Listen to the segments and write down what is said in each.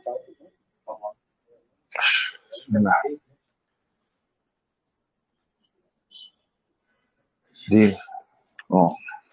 بسم الله دي اه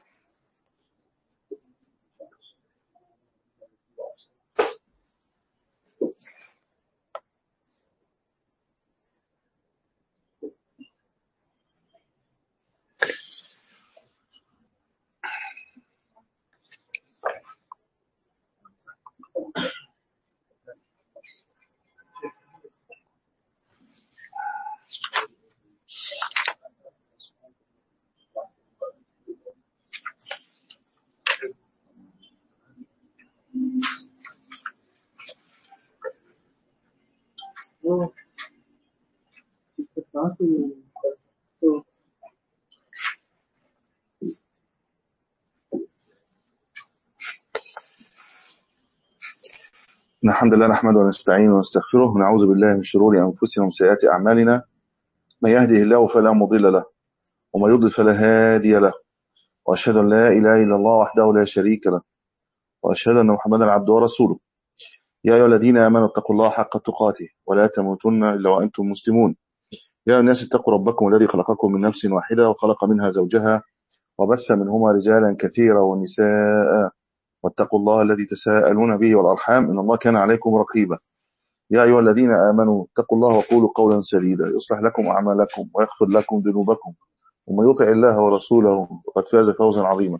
إن الحمد لله نحمده ونستعينه ونستغفره ونعوذ بالله من شرور أنفسنا ومن سيئات أعمالنا من يهده الله فلا مضل له ومن يضلل فلا هادي له وأشهد أن لا إله إلا الله وحده لا شريك له وأشهد أن محمدا عبده ورسوله يا أيها الذين آمنوا اتقوا الله حق تقاته ولا تموتن إلا وأنتم مسلمون يا أيها الناس اتقوا ربكم الذي خلقكم من نفس واحدة وخلق منها زوجها وبث منهما رجالا كثيرا ونساء واتقوا الله الذي تساءلون به والأرحام إن الله كان عليكم رقيبا يا أيها الذين آمنوا اتقوا الله وقولوا قولا سديدا يصلح لكم أعمالكم ويغفر لكم ذنوبكم ومن يطع الله ورسوله فقد فاز فوزا عظيما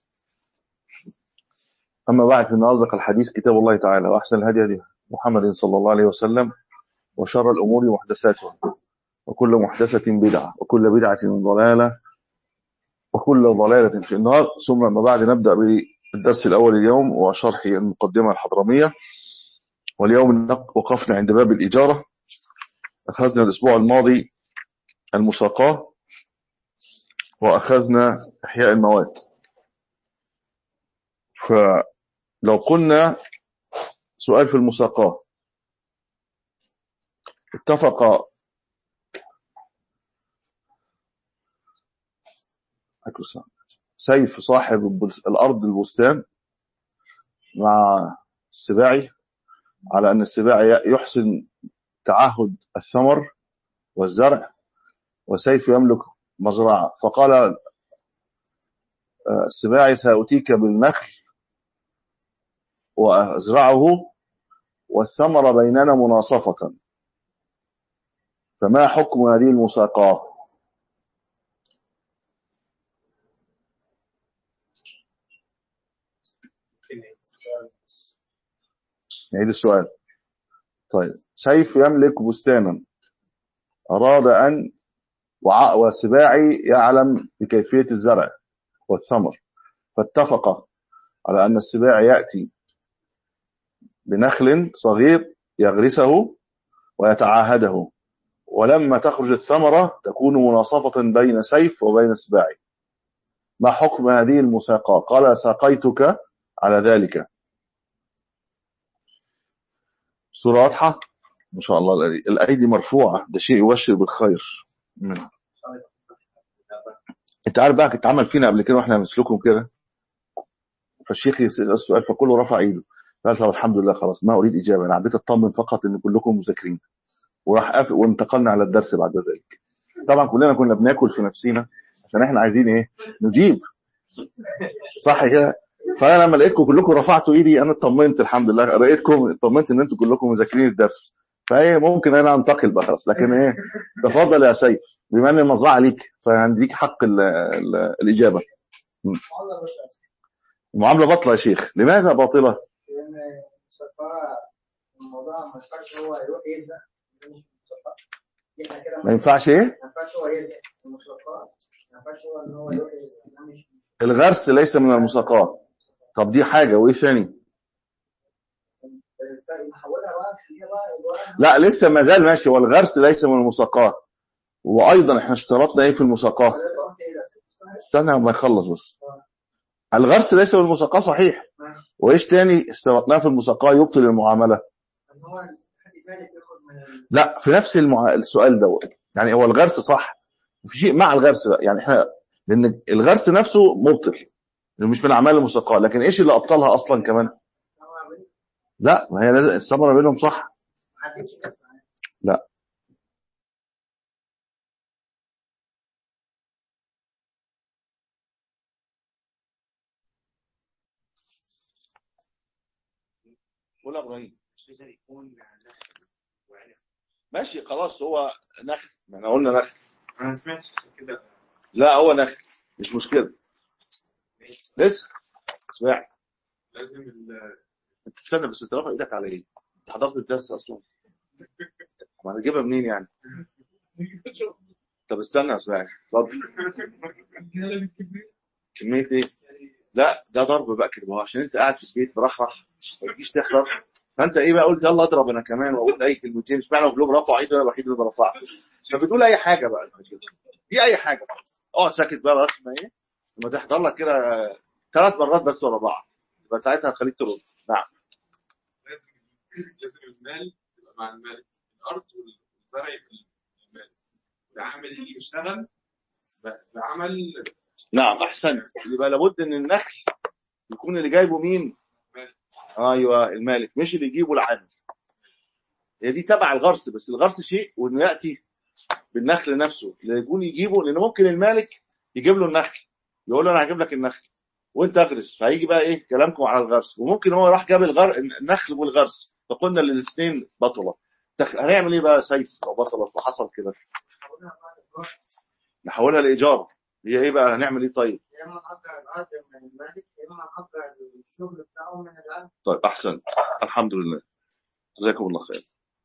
أما بعد فإن أصدق الحديث كتاب الله تعالى وأحسن الهدي هدي محمد صلى الله عليه وسلم وشر الأمور محدثاتها وكل محدثة بدعة وكل بدعة ضلالة وكل ضلالة في النار ثم ما بعد نبدأ بالدرس الأول اليوم وشرح المقدمة الحضرمية واليوم وقفنا عند باب الإجارة أخذنا الأسبوع الماضي المساقاة وأخذنا إحياء المواد فلو قلنا سؤال في المساقاة اتفق سيف صاحب الأرض البستان مع السباعي على أن السباعي يحسن تعهد الثمر والزرع وسيف يملك مزرعة فقال السباعي سأتيك بالنخل وأزرعه والثمر بيننا مناصفة فما حكم هذه المساقاه نعيد السؤال طيب سيف يملك بستانا أراد أن وسباعي يعلم بكيفية الزرع والثمر فاتفق على أن السباعي يأتي بنخل صغير يغرسه ويتعاهده ولما تخرج الثمرة تكون مناصفة بين سيف وبين سباعي ما حكم هذه المساقاة قال ساقيتك على ذلك صورة واضحة ما شاء الله الأيدي مرفوعة ده شيء يبشر بالخير منها انت عارف بقى كنت عمل فينا قبل كده واحنا مسلكم كده فالشيخ يسأل السؤال فكله رفع ايده قال طب الحمد لله خلاص ما اريد اجابه انا حبيت اطمن فقط ان كلكم مذاكرين وراح قافل وانتقلنا على الدرس بعد ذلك طبعا كلنا كنا بناكل في نفسينا عشان احنا عايزين ايه نجيب صح كده فانا لما لقيتكم كلكم رفعتوا ايدي انا اطمنت الحمد لله لقيتكم اطمنت ان انتم كلكم مذاكرين الدرس فايه ممكن انا انتقل بقى خلاص لكن ايه تفضل يا سيف بما ان المزرعه ليك فهنديك حق ال ال الاجابه المعامله باطله يا شيخ لماذا باطله لان الموضوع ما ينفعش هو يروح يزرع ما ينفعش ايه ما ينفعش هو يزرع المساقات ما ينفعش هو ان هو يروح يزرع مش الغرس ليس من المساقات طب دي حاجه وايه ثاني نحولها بقى نخليها بقى لا لسه ما زال ماشي والغرس ليس من المساقات وايضا احنا اشترطنا ايه في المساقات استنى ما يخلص بس الغرس ليس من المساقاه صحيح وايش تاني اشترطناه في المساقاه يبطل المعامله ان هو حد ثاني بياخد من لا في نفس المع... السؤال دوت يعني هو الغرس صح في شيء مع الغرس بقى يعني احنا لان الغرس نفسه مبطل مش من اعمال المساقاه لكن ايش اللي ابطلها اصلا كمان لا ما هي لازم الثمره بينهم صح محدش يدفع لا قول يا ابراهيم مش لازم يكون نخل وعنب ماشي خلاص هو نخل ما احنا قلنا نخل انا ما سمعتش كده لا هو نخل مش مشكله لسه اسمع لازم ال انت استنى بس انت رافع ايدك على ايه؟ انت حضرت الدرس اصلا؟ ما هنجيبها منين يعني؟ طب استنى اسمع اتفضل كميه ايه؟ لا ده ضرب بقى كده ما هو عشان انت قاعد في البيت مرحرح ما تجيش تحضر فانت ايه بقى قلت يلا اضرب انا كمان واقول اي كلمتين اشمعنى كلهم رفعوا ايدي وانا الوحيد اللي ما رفعتش فبتقول اي حاجه بقى دي اي حاجه خالص اقعد ساكت بقى لغايه ما ايه لما تحضر لك كده ثلاث مرات بس ورا بعض يبقى ساعتها هتخليك ترد نعم لازم لازم المال يبقى مع المالك الارض والزرع يبقى المالك العامل يجي يشتغل ب- بعمل نعم احسنت يبقى لابد ان النخل يكون اللي جايبه مين مالك. ايوه المالك مش اللي يجيبه العامل هي دي تبع الغرس بس الغرس شيء وانه ياتي بالنخل نفسه اللي يكون يجيبه لان ممكن المالك يجيب له النخل يقول له انا هجيب لك النخل وانت اغرس فهيجي بقى ايه كلامكم على الغرس وممكن هو راح جاب الغر... النخل والغرس فقلنا الاثنين بطله تخ... هنعمل ايه بقى سيف لو بطلت وحصل كده حولنا بعد الجرس نحولها لايجار هي ايه بقى هنعمل ايه طيب يا اما نأجر الارض من المالك يا اما نأجر الشغل بتاعه من العامل طيب احسن الحمد لله جزاكم الله خير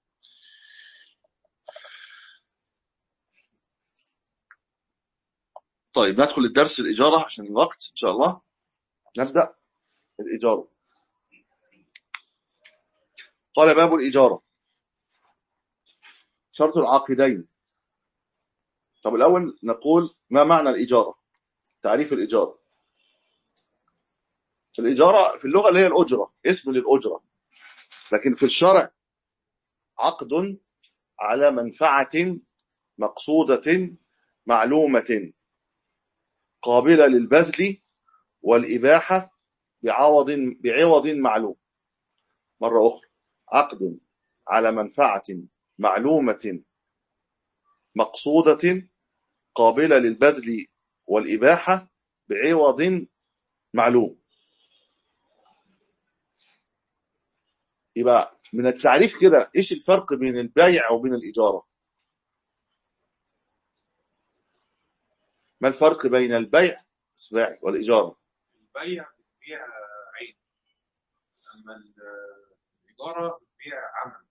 طيب ندخل الدرس الإجارة عشان الوقت إن شاء الله نبدأ الإجارة قال باب الإجارة شرط العاقدين طب الأول نقول ما معنى الإجارة تعريف الإجارة الإجارة في اللغة اللي هي الأجرة اسم للأجرة لكن في الشرع عقد على منفعة مقصودة معلومة قابلة للبذل والإباحة بعوض بعوض معلوم مرة أخرى عقد على منفعة معلومة مقصودة قابلة للبذل والإباحة بعوض معلوم يبقى من التعريف كده ايش الفرق بين البيع وبين الإجارة ما الفرق بين البيع اسمعي والإجارة البيع بتبيع عين اما ال- الايجاره بتبيع عمل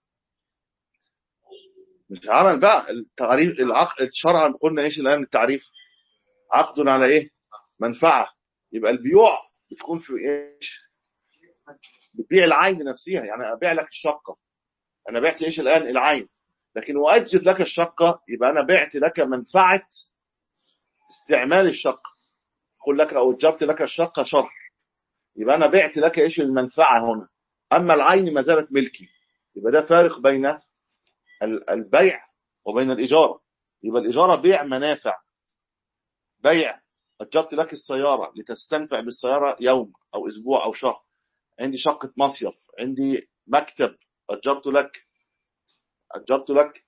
مش عمل بقى التعريف العقد شرعا قلنا ايش الان التعريف عقد على ايه منفعه يبقى البيوع بتكون في ايش بتبيع العين نفسها يعني ابيع لك الشقه انا بعت ايش الان العين لكن اؤجر لك الشقه يبقى انا بعت لك منفعه استعمال الشقه اقول لك او اجرت لك الشقه شهر يبقى انا بعت لك ايش المنفعه هنا اما العين ما زالت ملكي يبقى ده فارق بين ال- البيع وبين الإجارة يبقى الإجارة بيع منافع بيع أجرت لك السيارة لتستنفع بالسيارة يوم أو أسبوع أو شهر عندي شقة مصيف عندي مكتب أجرت لك أجرت لك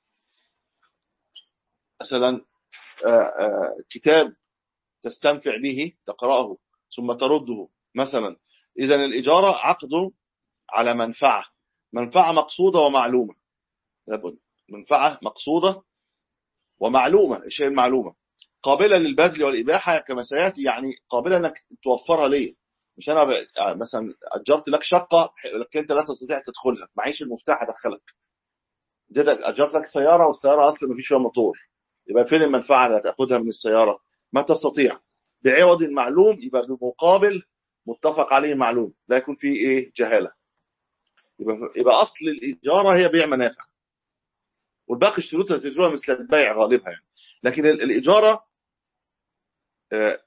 مثلا آه، آه، كتاب تستنفع به تقرأه ثم ترده مثلا إذا الإجارة عقد على منفعة منفعة مقصودة ومعلومة لابد منفعة مقصودة ومعلومة الشيء المعلومة قابلة للبذل والإباحة كما سيأتي يعني قابلة أنك توفرها لي مش أنا ب... آه، مثلا أجرت لك شقة لكن أنت لا تستطيع تدخلها معيش المفتاح أدخلك ده أجرت لك سيارة والسيارة أصلا ما فيش فيها موتور يبقى فين المنفعة اللي هتاخدها من السيارة ما تستطيع بعوض معلوم يبقى بمقابل متفق عليه معلوم لا يكون فيه إيه جهالة يبقى, يبقى أصل الإيجارة هي بيع منافع والباقي الشروط التي تجرها مثل البيع غالبها يعني. لكن ال- الإجارة آه،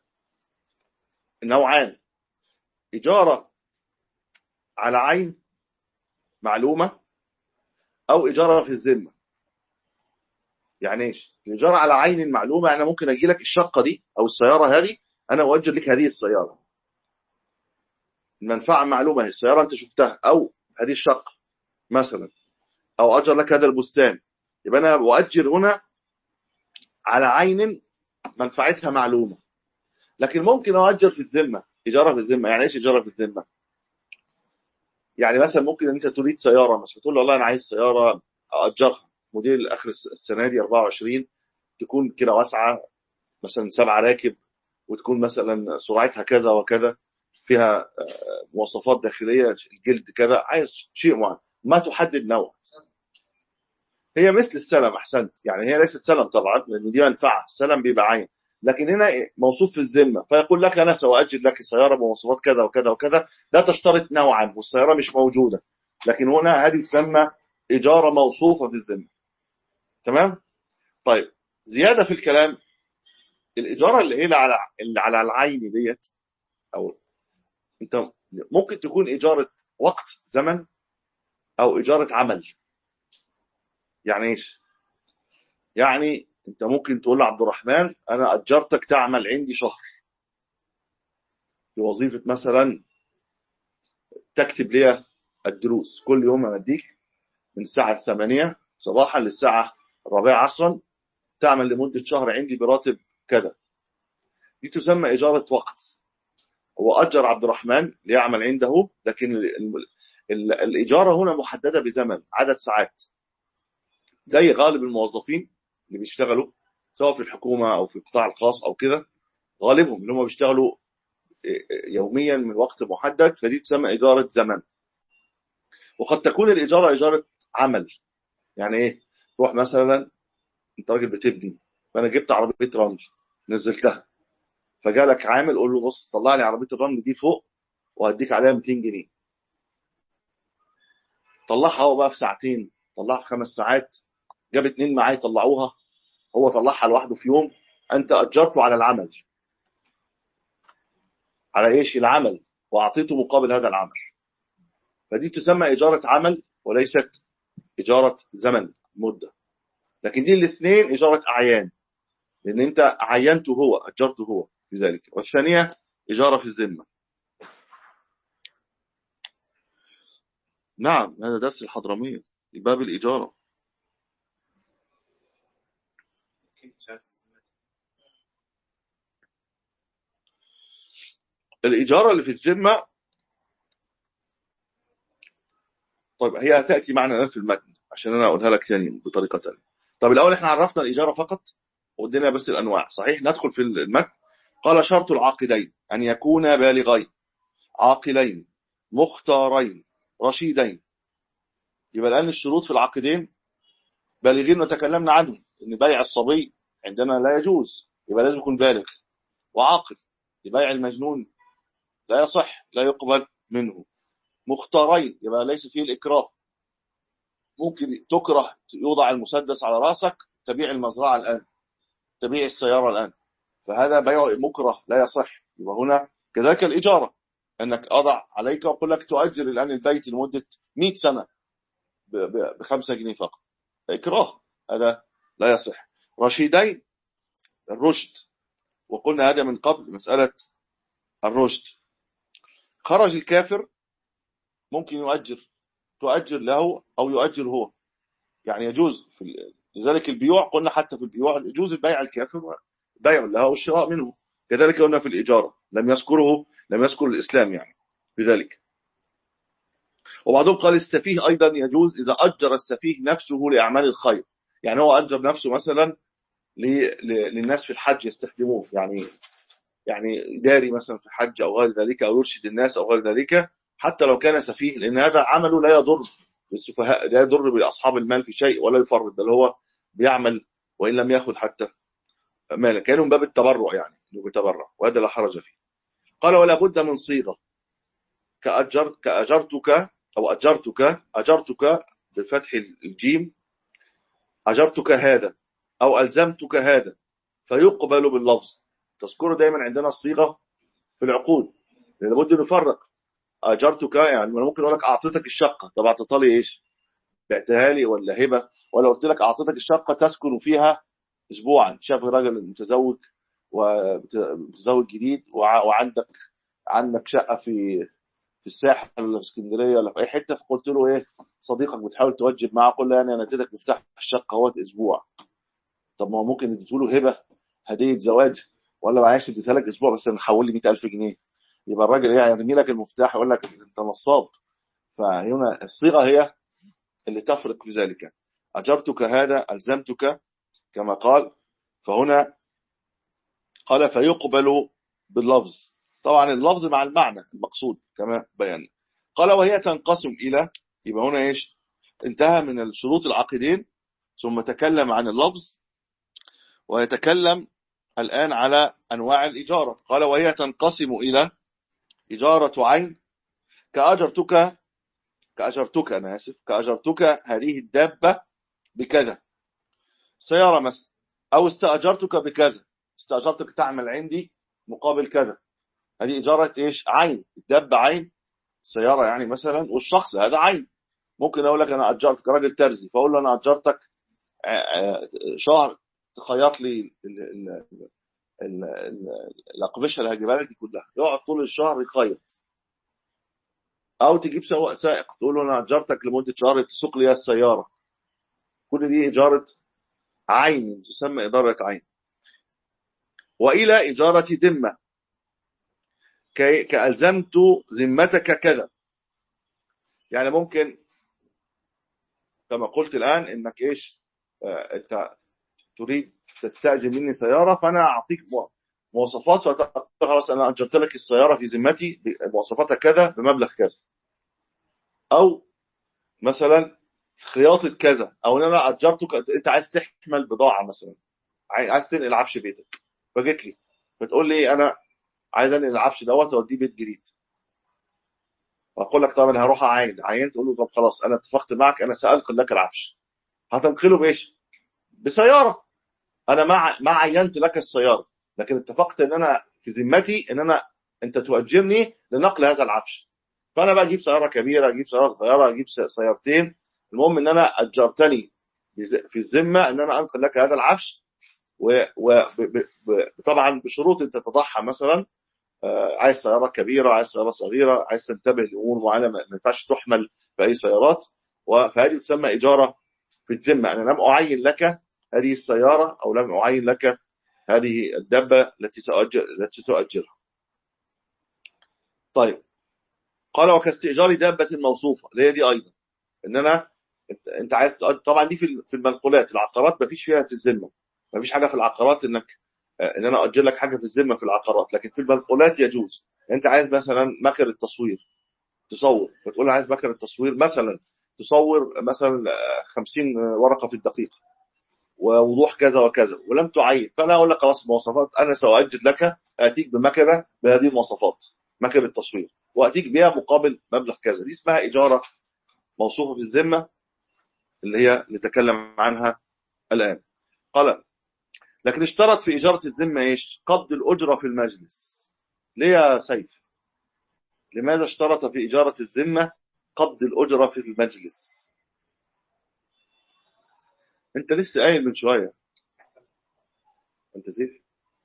نوعان إجارة على عين معلومة أو إجارة في الذمة يعني إيش؟ الإجارة على عين معلومة أنا ممكن أجي لك الشقة دي أو السيارة هذه أنا أؤجر لك هذه السيارة المنفعة معلومة هي السيارة أنت شفتها أو هذه الشقة مثلا أو أجر لك هذا البستان يبقى أنا بؤجر هنا على عين منفعتها معلومة لكن ممكن أؤجر في الذمة إجارة في الذمة يعني إيش إجارة في الذمة يعني مثلا ممكن ان انت تريد سياره مثلا تقول له والله انا عايز سياره اجرها موديل اخر الس- السنه دي 24 تكون كده واسعه مثلا سبعه راكب وتكون مثلا سرعتها كذا وكذا فيها آه، مواصفات داخليه الجلد كذا عايز شيء معين ما تحدد نوع هي مثل السلم احسنت يعني هي ليست سلم طبعا لان دي منفعه السلم بيبقى عين لكن هنا إيه؟ موصوف في الذمه فيقول لك انا ساؤجر لك سياره بمواصفات كذا وكذا وكذا لا تشترط نوعا والسياره مش موجوده لكن هنا هذه تسمى اجاره موصوفه في الذمه تمام طيب زياده في الكلام الاجاره اللي هي على اللي على العين ديت او انت ممكن تكون اجاره وقت زمن او اجاره عمل يعني ايش يعني انت ممكن تقول لعبد الرحمن انا اجرتك تعمل عندي شهر بوظيفه مثلا تكتب لي الدروس كل يوم أديك من الساعة الثمانية صباحا للساعة الرابعة عصرا تعمل لمدة شهر عندي براتب كذا دي تسمى إجارة وقت هو أجر عبد الرحمن ليعمل عنده لكن ال- ال- ال- الإجارة هنا محددة بزمن عدد ساعات زي غالب الموظفين اللي بيشتغلوا سواء في الحكومة أو في القطاع الخاص أو كده غالبهم اللي هم بيشتغلوا يوميا من وقت محدد فدي تسمى إجارة زمن وقد تكون الإجارة إجارة عمل يعني إيه روح مثلا أنت راجل بتبني فأنا جبت عربية رمل نزلتها فجالك عامل قول له بص طلع لي عربية الرمل دي فوق وهديك عليها 200 جنيه طلعها هو بقى في ساعتين طلعها في خمس ساعات جاب اتنين معاه يطلعوها هو طلعها لوحده في يوم انت اجرته على العمل على ايش العمل واعطيته مقابل هذا العمل فدي تسمى اجاره عمل وليست اجاره زمن مده لكن دي الاثنين اجاره اعيان لان انت عينته هو اجرته هو بذلك والثانيه اجاره في الذمه نعم هذا درس الحضرميه باب الاجاره كيف مش عارف الزمان. الإجارة اللي في الذمة طيب هي هتأتي معنا الآن في المتن عشان أنا أقولها لك تاني بطريقة تانية طب الأول إحنا عرفنا الإجارة فقط وادينا بس الأنواع صحيح ندخل في المتن قال شرط العاقدين أن يكونا بالغين عاقلين مختارين رشيدين يبقى الآن الشروط في العاقدين بالغين وتكلمنا عنهم إن بيع الصبي عندنا لا يجوز يبقى لازم يكون بالغ وعاقل بيع المجنون لا يصح لا يقبل منه مختارين يبقى ليس فيه الإكراه ممكن تكره يوضع المسدس على رأسك تبيع المزرعة الآن تبيع السيارة الآن فهذا بيع مكره لا يصح يبقى هنا كذلك الإجارة أنك أضع عليك وأقول لك تؤجر الآن البيت لمدة 100 سنة ب- ب- بخمسة جنيه فقط إكراه هذا لا يصح رشيدين الرشد وقلنا هذا من قبل مسألة الرشد خرج الكافر ممكن يؤجر تؤجر له أو يؤجر هو يعني يجوز في ال- لذلك البيوع قلنا حتى في البيوع يجوز البيع الكافر بيع له والشراء منه كذلك قلنا في الإجارة لم يذكره لم يذكر الإسلام يعني بذلك وبعضهم قال السفيه أيضا يجوز إذا أجر السفيه نفسه لأعمال الخير يعني هو أجر نفسه مثلا ل- ل- للناس في الحج يستخدموه يعني يعني داري مثلا في الحج أو غير ذلك أو يرشد الناس أو غير ذلك حتى لو كان سفيه لأن هذا عمله لا يضر بالسفهاء لا يضر بأصحاب المال في شيء ولا يفرط بل هو بيعمل وإن لم يأخذ حتى مالا كانوا من باب التبرع يعني انه بيتبرع وهذا لا حرج فيه قال ولا بد من صيغه كأجرت كأجرتك أو أجرتك أجرتك بفتح الجيم أجرتك هذا أو ألزمتك هذا فيقبل باللفظ تذكروا دايما عندنا الصيغة في العقود لابد نفرق أجرتك يعني أنا ممكن أقول لك أعطيتك الشقة طب أعطيتها لي إيش؟ بعتها لي ولا هبة ولا قلت لك أعطيتك الشقة تسكن فيها أسبوعا شاف راجل متزوج ومتزوج جديد وع- وعندك عندك شقة في في الساحل ولا في اسكندريه ولا في اي حته فقلت له ايه صديقك بتحاول توجب معاه قول له يعني انا اديتك مفتاح الشقه اهوت اسبوع طب ما هو ممكن اديته له هبه هديه زواج ولا معلش اديتها لك اسبوع بس انا حول لي 100000 جنيه يبقى الراجل ايه هيرمي لك المفتاح يقول لك انت نصاب فهنا الصيغه هي اللي تفرق في ذلك اجرتك هذا الزمتك كما قال فهنا قال فيقبل باللفظ طبعا اللفظ مع المعنى المقصود كما بيان قال وهي تنقسم الى يبقى هنا ايش انتهى من الشروط العقدين ثم تكلم عن اللفظ ويتكلم الآن على أنواع الإجارة قال وهي تنقسم إلى إجارة عين كأجرتك كأجرتك أنا آسف كأجرتك هذه الدابة بكذا سيارة مثلا أو استأجرتك بكذا استأجرتك تعمل عندي مقابل كذا هذه إجارة إيش عين الدابة عين السيارة يعني مثلا والشخص هذا عين ممكن أقول لك أنا أجرتك راجل ترزي فأقول له أنا أجرتك آه، آه، شهر تخيط لي ال- ال- ال- ال- الأقمشة اللي هجيبها لك دي كلها يقعد طول الشهر يخيط أو تجيب سواق سائق تقول له أنا أجرتك لمدة شهر تسوق لي السيارة كل دي إجارة عين تسمى إدارة عين وإلى إجارة ذمة كي- كألزمت ذمتك كذا يعني ممكن كما قلت الآن إنك إيش آه، أنت تريد تستأجر مني سيارة فأنا أعطيك مو- مواصفات فتقول خلاص أنا أجرت لك السيارة في ذمتي بمواصفاتها كذا بمبلغ كذا أو مثلا خياطة كذا أو إن أنا أجرتك أنت عايز تحمل بضاعة مثلا عاي- عايز تنقل عفش بيتك فجيت لي بتقول لي أنا عايز انقل العفش دوت واوديه بيت جديد واقول لك طب انا هروح اعاين عاين تقول له طب خلاص انا اتفقت معك انا سانقل لك العفش هتنقله بايش بسياره انا ما ما عينت لك السياره لكن اتفقت ان انا في ذمتي ان انا انت تؤجرني لنقل هذا العفش فانا بقى اجيب سياره كبيره اجيب سياره صغيره اجيب س- سيارتين المهم ان انا اجرتني بز- في الذمه ان انا انقل لك هذا العفش وطبعا بشروط انت تضعها مثلا آه، عايز سياره كبيره عايز سياره صغيره عايز تنتبه لامور معينه ما ما ينفعش تحمل باي سيارات و- فهذه تسمى اجاره في الذمه انا لم اعين لك هذه السياره او لم اعين لك هذه الدابه التي ساجر التي تؤجرها. طيب قال وكاستئجار دابه موصوفه اللي هي دي ايضا ان انا انت, انت عايز تأجر طبعا دي في ال- في المنقولات العقارات ما فيش فيها في الذمه ما فيش حاجه في العقارات انك آه، ان انا اجر لك حاجه في الذمه في العقارات لكن في المنقولات يجوز انت عايز مثلا مكر التصوير تصور فتقول له عايز مكنه تصوير مثلا تصور مثلا آه، 50 ورقه في الدقيقه ووضوح كذا وكذا ولم تعين فانا اقول لك خلاص مواصفات انا ساؤجر لك اتيك بمكنه بهذه المواصفات مكنه تصوير واتيك بها مقابل مبلغ كذا دي اسمها اجاره موصوفه في الذمه اللي هي نتكلم عنها الان قال لكن اشترط في اجاره الذمه ايش؟ قبض الاجره في المجلس ليه يا سيف؟ لماذا اشترط في اجاره الذمه قبض الاجره في المجلس؟ انت لسه قايل من شويه انت سيف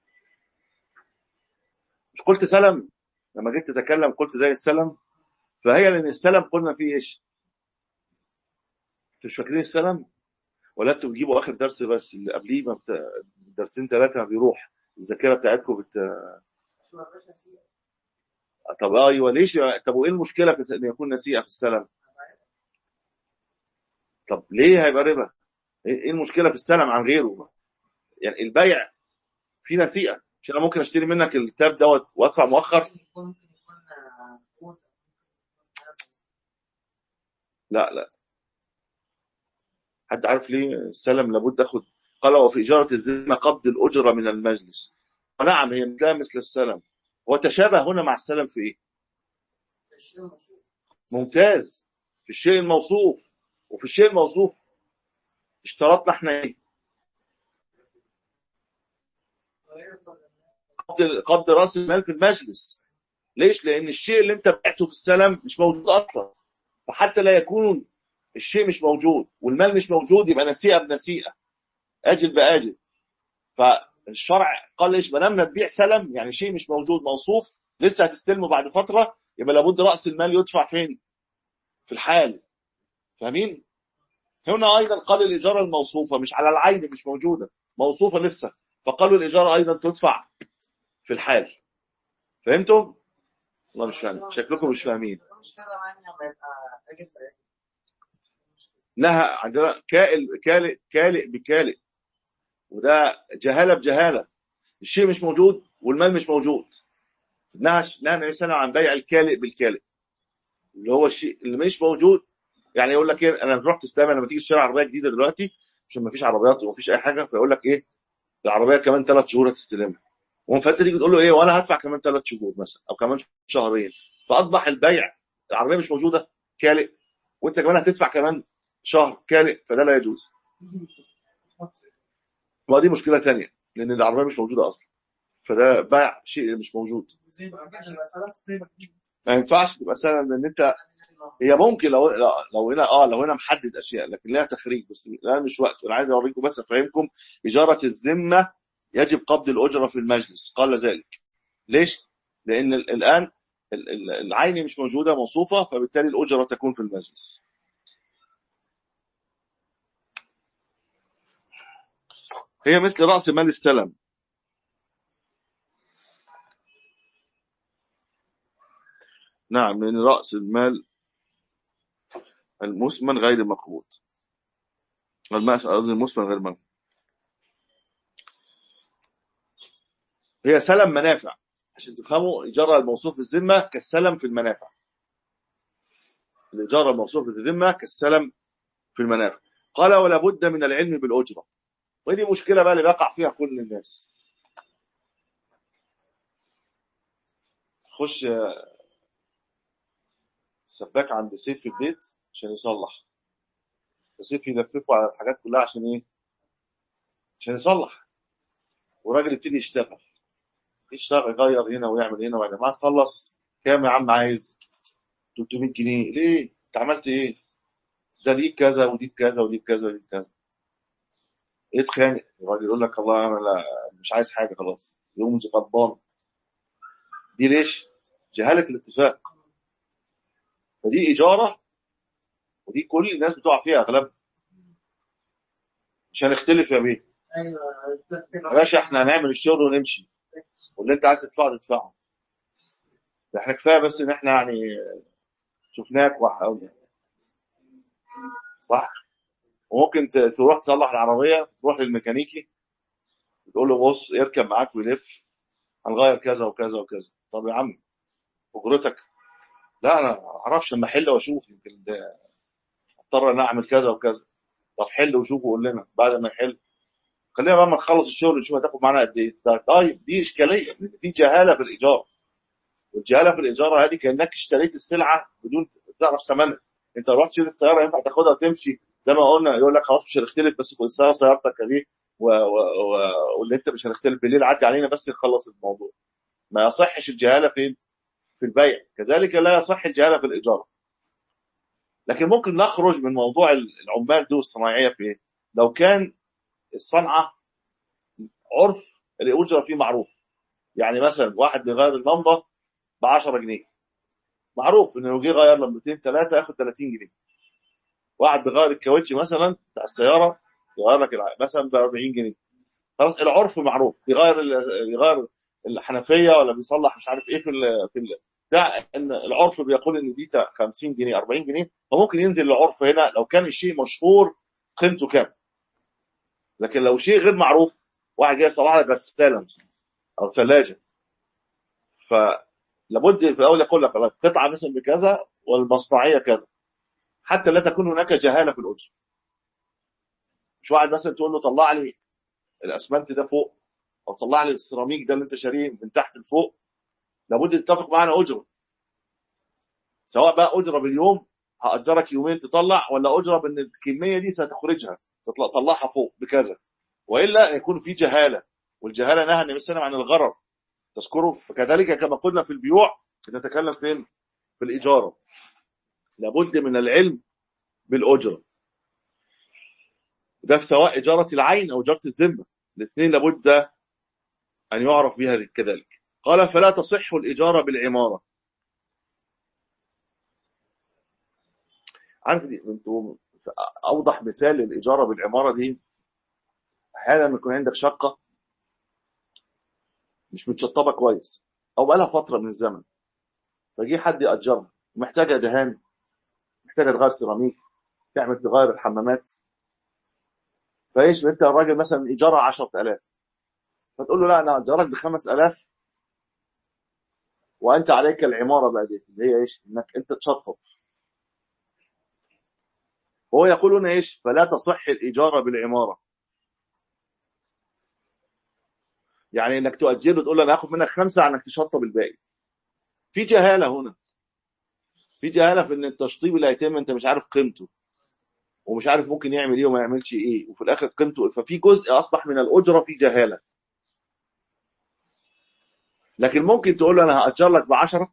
مش قلت سلم لما جيت تتكلم قلت زي السلم فهي لان السلم قلنا فيه ايش انتوا مش فاكرين السلم ولا انتوا بتجيبوا اخر درس بس اللي قبليه ما بت... درسين ثلاثه ما بيروح الذاكره بتاعتكم بت... بس ما فيش نسيئة طب ايوه ليش طب وايه المشكله في ان يكون نسيئه في السلم طب ليه هيبقى ربا ايه إيه المشكله في السلم عن غيره يعني البيع فيه نسيئه مش انا ممكن اشتري منك الكتاب دوت وادفع مؤخر ممكن يكون ممكن يكون آه، كود لا لا حد عارف ليه السلم لابد اخد قال وفي اجاره الذمه قبض الاجره من المجلس نعم هي مثلها مثل السلم وتشابه هنا مع السلم في ايه في الشيء المشهور ممتاز في الشيء الموصوف وفي الشيء الموصوف اشترطنا احنا ايه قبض قبض راس المال في المجلس ليش لان الشيء اللي انت بعته في السلم مش موجود اصلا فحتى لا يكون الشيء مش موجود والمال مش موجود يبقى نسيئه بنسيئه اجل باجل فالشرع قال ايش ما دام تبيع سلم يعني شيء مش موجود موصوف لسه هتستلمه بعد فتره يبقى لابد راس المال يدفع فين في الحال فاهمين هنا ايضا قال الاجاره الموصوفه مش على العين مش موجوده موصوفه لسه فقالوا الاجاره ايضا تدفع في الحال فهمتم والله مش فاهم شكلكم مش فاهمين المشكلة معايا لما يبقى أجل لها عندنا كائل كالئ كالئ بكالئ وده جهاله بجهاله الشيء مش موجود والمال مش موجود نهى نهى النبي صلى الله عليه وسلم عن بيع الكالئ بالكالئ اللي هو الشيء اللي مش موجود يعني يقول لك ايه انا رحت استلم لما تيجي تشتري عربيه جديده دلوقتي عشان ما فيش عربيات وما فيش اي حاجه فيقول لك ايه العربيه كمان ثلاث شهور هتستلمها فانت تيجي تقول له ايه وانا هدفع كمان ثلاث شهور مثلا او كمان شهرين فاصبح البيع العربيه مش موجوده كالئ وانت كمان هتدفع كمان شهر كالئ فده لا يجوز ما دي مشكله ثانيه لان العربيه مش موجوده اصلا فده بيع شيء مش موجود ما ينفعش تبقى سنه لان انت هي ممكن لو لو- لو هنا اه لو هنا محدد اشياء لكن لها تخريج بس الان مش وقت انا عايز اوريكم بس افهمكم اجاره الذمه يجب قبض الاجره في المجلس قال ذلك ليش؟ لان ال- الان ال- ال- العين مش موجوده موصوفه فبالتالي الاجره تكون في المجلس هي مثل راس مال السلم نعم من راس المال المثمن غير المقبوض الماء قصدي المثمن غير المقبوض هي سلم منافع عشان تفهموا إيجار الموصوف في الذمة كالسلم في المنافع الإيجار الموصوف في الذمة كالسلم في المنافع قال ولا بد من العلم بالأجرة ودي مشكلة بقى اللي بيقع فيها كل الناس خش آه، سباك عند سيف في البيت عشان يصلح سيف يلففه على الحاجات كلها عشان ايه عشان يصلح وراجل يبتدي يشتغل يشتغل يغير هنا ويعمل هنا وبعد ما تخلص كام يا عم عايز 300 جنيه ليه انت عملت ايه ده دي بكذا ودي بكذا ودي بكذا ودي بكذا يتخانق الراجل يقول لك والله انا لا مش عايز حاجه خلاص يقوم غضبان دي ليش جهاله الاتفاق فدي اجاره ودي كل الناس بتقع فيها اغلبها مش هنختلف يا بيه أيوه يا باشا احنا هنعمل الشغل ونمشي واللي انت عايز تدفعه تدفعه ده احنا كفايه بس ان احنا يعني شفناك وحاولنا صح وممكن ت- تروح تصلح العربيه تروح للميكانيكي تقول له بص يركب معاك ويلف هنغير كذا وكذا وكذا طب يا عم اجرتك لا انا ما اعرفش اما احل واشوف يمكن ده اضطر ان اعمل كذا وكذا طب حل وشوف وقول لنا بعد ما يحل خلينا بقى ما نخلص الشغل نشوف هتاخد معانا قد ايه ده- طيب دي اشكاليه لان في جهاله في الايجار والجهاله في الايجار هذه كانك اشتريت السلعه بدون تعرف ثمنها انت رحت تشتري السياره ينفع تاخدها وتمشي زي ما قلنا يقول لك خلاص مش هنختلف بس خد السياره سيارتك دي و... و... و... واللي انت مش هنختلف بالليل عدي علينا بس نخلص الموضوع ما يصحش الجهاله فين في البيع كذلك لا يصح الجهاله في الايجار لكن ممكن نخرج من موضوع العمال دول الصناعيه في ايه لو كان الصنعه عرف الاجره فيه معروف يعني مثلا واحد بيغير اللمبه ب 10 جنيه معروف انه لو جه غير لمبتين ثلاثه ياخد 30 جنيه واحد بيغير الكاوتش مثلا بتاع السياره يغير لك الع- مثلا ب 40 جنيه خلاص العرف معروف بيغير ال- بيغير الحنفيه ولا بيصلح مش عارف ايه في ال في ال بتاع ان العرف بيقول ان دي 50 جنيه 40 جنيه فممكن ينزل العرف هنا لو كان الشيء مشهور قيمته كام لكن لو شيء غير معروف واحد جاي يصلح لك غساله او ثلاجه فلابد في الاول يقول لك القطعه مثلا بكذا والمصنعيه كذا حتى لا تكون هناك جهاله في الاجر مش واحد مثلا تقول له طلع لي الاسمنت ده فوق او طلع لي السيراميك ده اللي انت شاريه من تحت لفوق لابد تتفق معانا اجره سواء بقى اجره باليوم هاجرك يومين تطلع ولا اجره بان الكميه دي ستخرجها تطلع طلعها فوق بكذا والا يكون في جهاله والجهاله نهى النبي صلى الله عليه وسلم عن الغرر تذكره فكذلك كما قلنا في البيوع نتكلم فين في الاجاره لابد من العلم بالاجره ده في سواء اجاره العين او اجاره الذمه الاثنين لابد ان يعرف بها كذلك قال فلا تصح الاجاره بالعماره عارف دي- انتوا اوضح مثال للاجاره بالعماره دي احيانا لما يكون عندك شقه مش متشطبه كويس او بقالها فتره من الزمن فجي حد ياجرها محتاجه دهان محتاجه تغير سيراميك تعمل تغير الحمامات فايش انت الراجل مثلا ايجارها 10000 فتقول له لا انا اجرك ب 5000 وانت عليك العماره بقى دي اللي هي ايش؟ انك انت تشطب وهو يقولون ايش؟ فلا تصح الاجاره بالعماره يعني انك تؤجره تقول له انا هاخد منك خمسه على انك تشطب الباقي في جهاله هنا في جهاله في ان التشطيب اللي هيتم انت مش عارف قيمته ومش عارف ممكن يعمل ايه وما يعملش ايه وفي الاخر قيمته ففي جزء اصبح من الاجره في جهاله لكن ممكن تقول له انا هاجر لك ب 10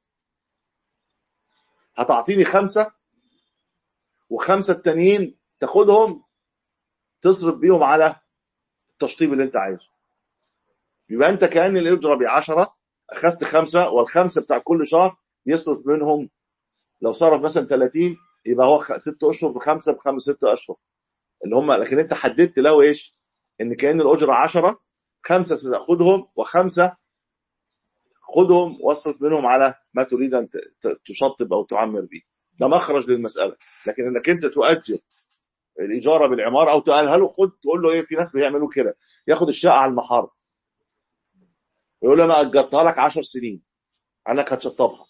هتعطيني خمسه وخمسه التانيين تاخدهم تصرف بيهم على التشطيب اللي انت عايزه يبقى انت كان الاجره ب 10 اخذت خمسه والخمسه بتاع كل شهر يصرف منهم لو صرف مثلا 30 يبقى هو خ- ست اشهر بخمسه بخمس ست اشهر اللي هم لكن انت حددت له ايش؟ ان كان الاجره 10 خمسه ستاخذهم وخمسه خذهم واصرف منهم على ما تريد ان ت- ت- تشطب او تعمر به ده مخرج للمساله لكن انك انت تؤجر الاجاره بالعماره او تقولها له خد تقول له ايه في ناس بيعملوا كده ياخد الشقه على المحار ويقول له انا اجرتها لك 10 سنين عنك هتشطبها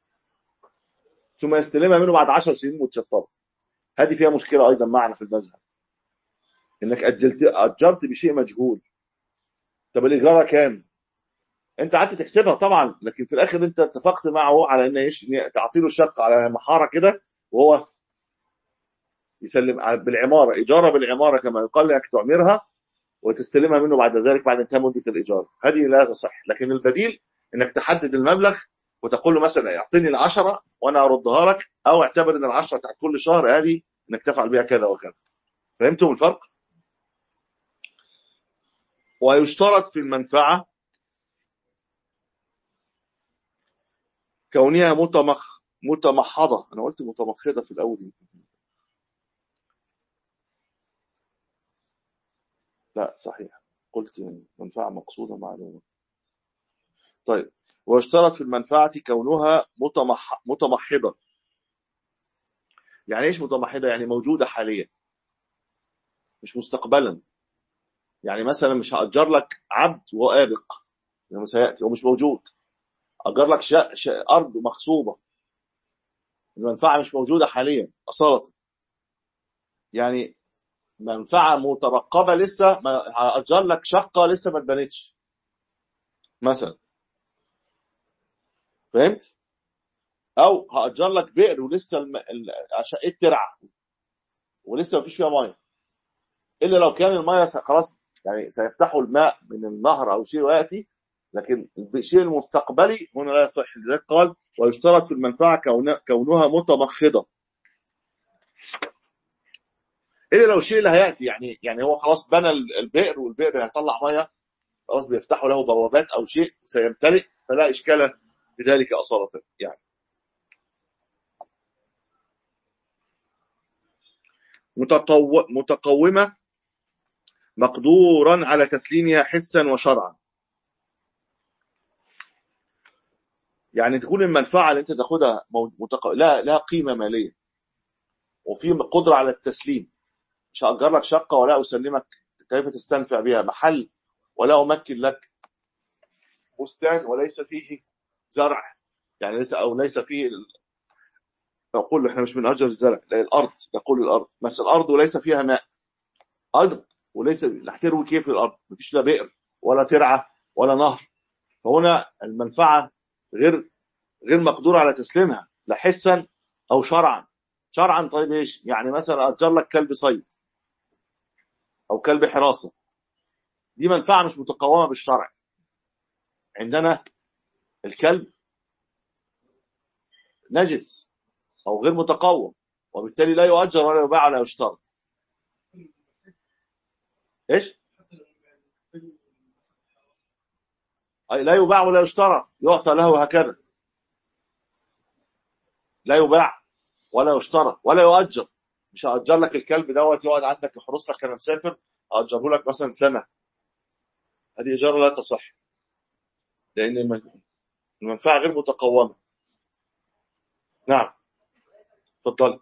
ثم يستلمها منه بعد 10 سنين وتشطبها هذه فيها مشكله ايضا معنا في المذهب انك اجلت اجرت بشيء مجهول طب الاجاره كام انت قعدت تحسبها طبعا لكن في الاخر انت اتفقت معه على ان ايش إن تعطي له الشقه على محاره كده وهو يسلم على- بالعماره اجاره بالعماره كما يقال انك تعمرها وتستلمها منه بعد ذلك بعد انتهاء مده الايجار هذه لا تصح لكن البديل انك تحدد المبلغ وتقول له مثلا اعطيني العشرة وانا اردها لك او اعتبر ان العشرة بتاعت كل شهر هذه انك تفعل بها كذا وكذا فهمتم الفرق ويشترط في المنفعة كونها متمخ متمحضة انا قلت متمخضة في الاول لا صحيح قلت منفعة مقصودة معلومة طيب ويشترط في المنفعة كونها متمح... متمحضة يعني ايش متمحضة يعني موجودة حاليا مش مستقبلا يعني مثلا مش هأجر لك عبد وآبق لما سيأتي هو مش موجود أجر لك شا... شا... أرض مغصوبة المنفعة مش موجودة حاليا أصالة يعني منفعة مترقبة لسه ما هأجر لك شقة لسه ما اتبنتش مثلا فهمت؟ أو هأجر لك بئر ولسه الم... ال- شقة ترعى ولسه ما فيش فيها مية إلا لو كان المية س- خلاص يعني سيفتحوا الماء من النهر أو شيء ويأتي لكن الشيء المستقبلي هنا لا يصح لذلك قال ويشترط في المنفعة كون- كونها متمخضة إلا لو الشيء اللي هيأتي يعني يعني هو خلاص بنى ال- البئر والبئر هيطلع مية خلاص بيفتحوا له بوابات أو شيء سيمتلئ فلا إشكال بذلك أصالة يعني متقو... متقومة مقدورا على تسليمها حسا وشرعا يعني تكون المنفعة اللي انت تاخدها مو- متق... لا لها قيمة مالية وفي قدرة على التسليم مش هأجر لك شقة ولا أسلمك كيف تستنفع بها محل ولا أمكن لك بستان وليس فيه زرع يعني ليس أو ليس فيه ال- نقول احنا مش بنأجر الزرع لا الأرض يقول الأرض بس الأرض وليس فيها ماء أرض وليس لا هتروي كيف الأرض مفيش لا بئر ولا ترعة ولا نهر فهنا المنفعة غير غير مقدور على تسليمها لا حسا أو شرعا شرعا طيب ايش يعني مثلا أجر لك كلب صيد أو كلب حراسة دي منفعة مش متقومة بالشرع عندنا الكلب نجس أو غير متقوم وبالتالي لا يؤجر ولا يباع ولا يشترى ايش أي لا يباع ولا يشترى يعطى له هكذا لا يباع ولا يشترى ولا يؤجر مش هاجر لك الكلب دوت يقعد عندك يحرس لك انا مسافر اجره لك مثلا سنه هذه اجاره لا تصح لان الم- المنفعه غير متقومه نعم اتفضل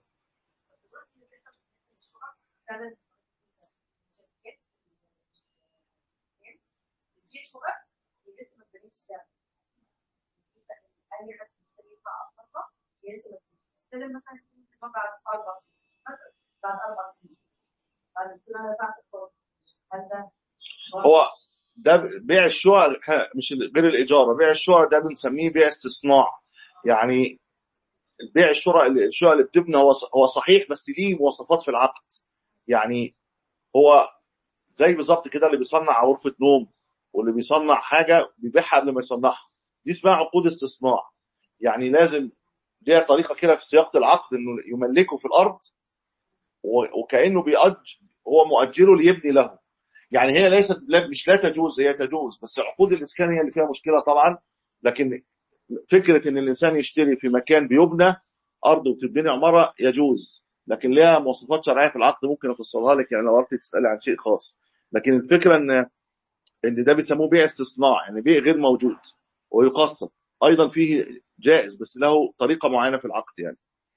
هو ده بيع الشقق ها، مش غير الاجاره بيع الشقق ده بنسميه بيع استصناع يعني بيع الشقق الشقق اللي بتبنى هو هو صحيح بس ليه مواصفات في العقد يعني هو زي بالظبط كده اللي بيصنع غرفه نوم واللي بيصنع حاجه بيبيعها قبل ما يصنعها دي اسمها عقود استصناع يعني لازم ليها طريقه كده في صياغه العقد انه يملكه في الارض و- وكانه بيأج هو مؤجره ليبني له يعني هي ليست لا مش لا تجوز هي تجوز بس عقود الاسكان هي اللي فيها مشكله طبعا لكن فكره ان الانسان يشتري في مكان بيبنى ارض وبتبني عماره يجوز لكن ليها مواصفات شرعيه في العقد ممكن افصلها لك يعني لو اردت تسالي عن شيء خاص لكن الفكره ان ان ده بيسموه بيع استصناع يعني بيع غير موجود ويقسط ايضا فيه جائز بس له طريقه معينه في العقد يعني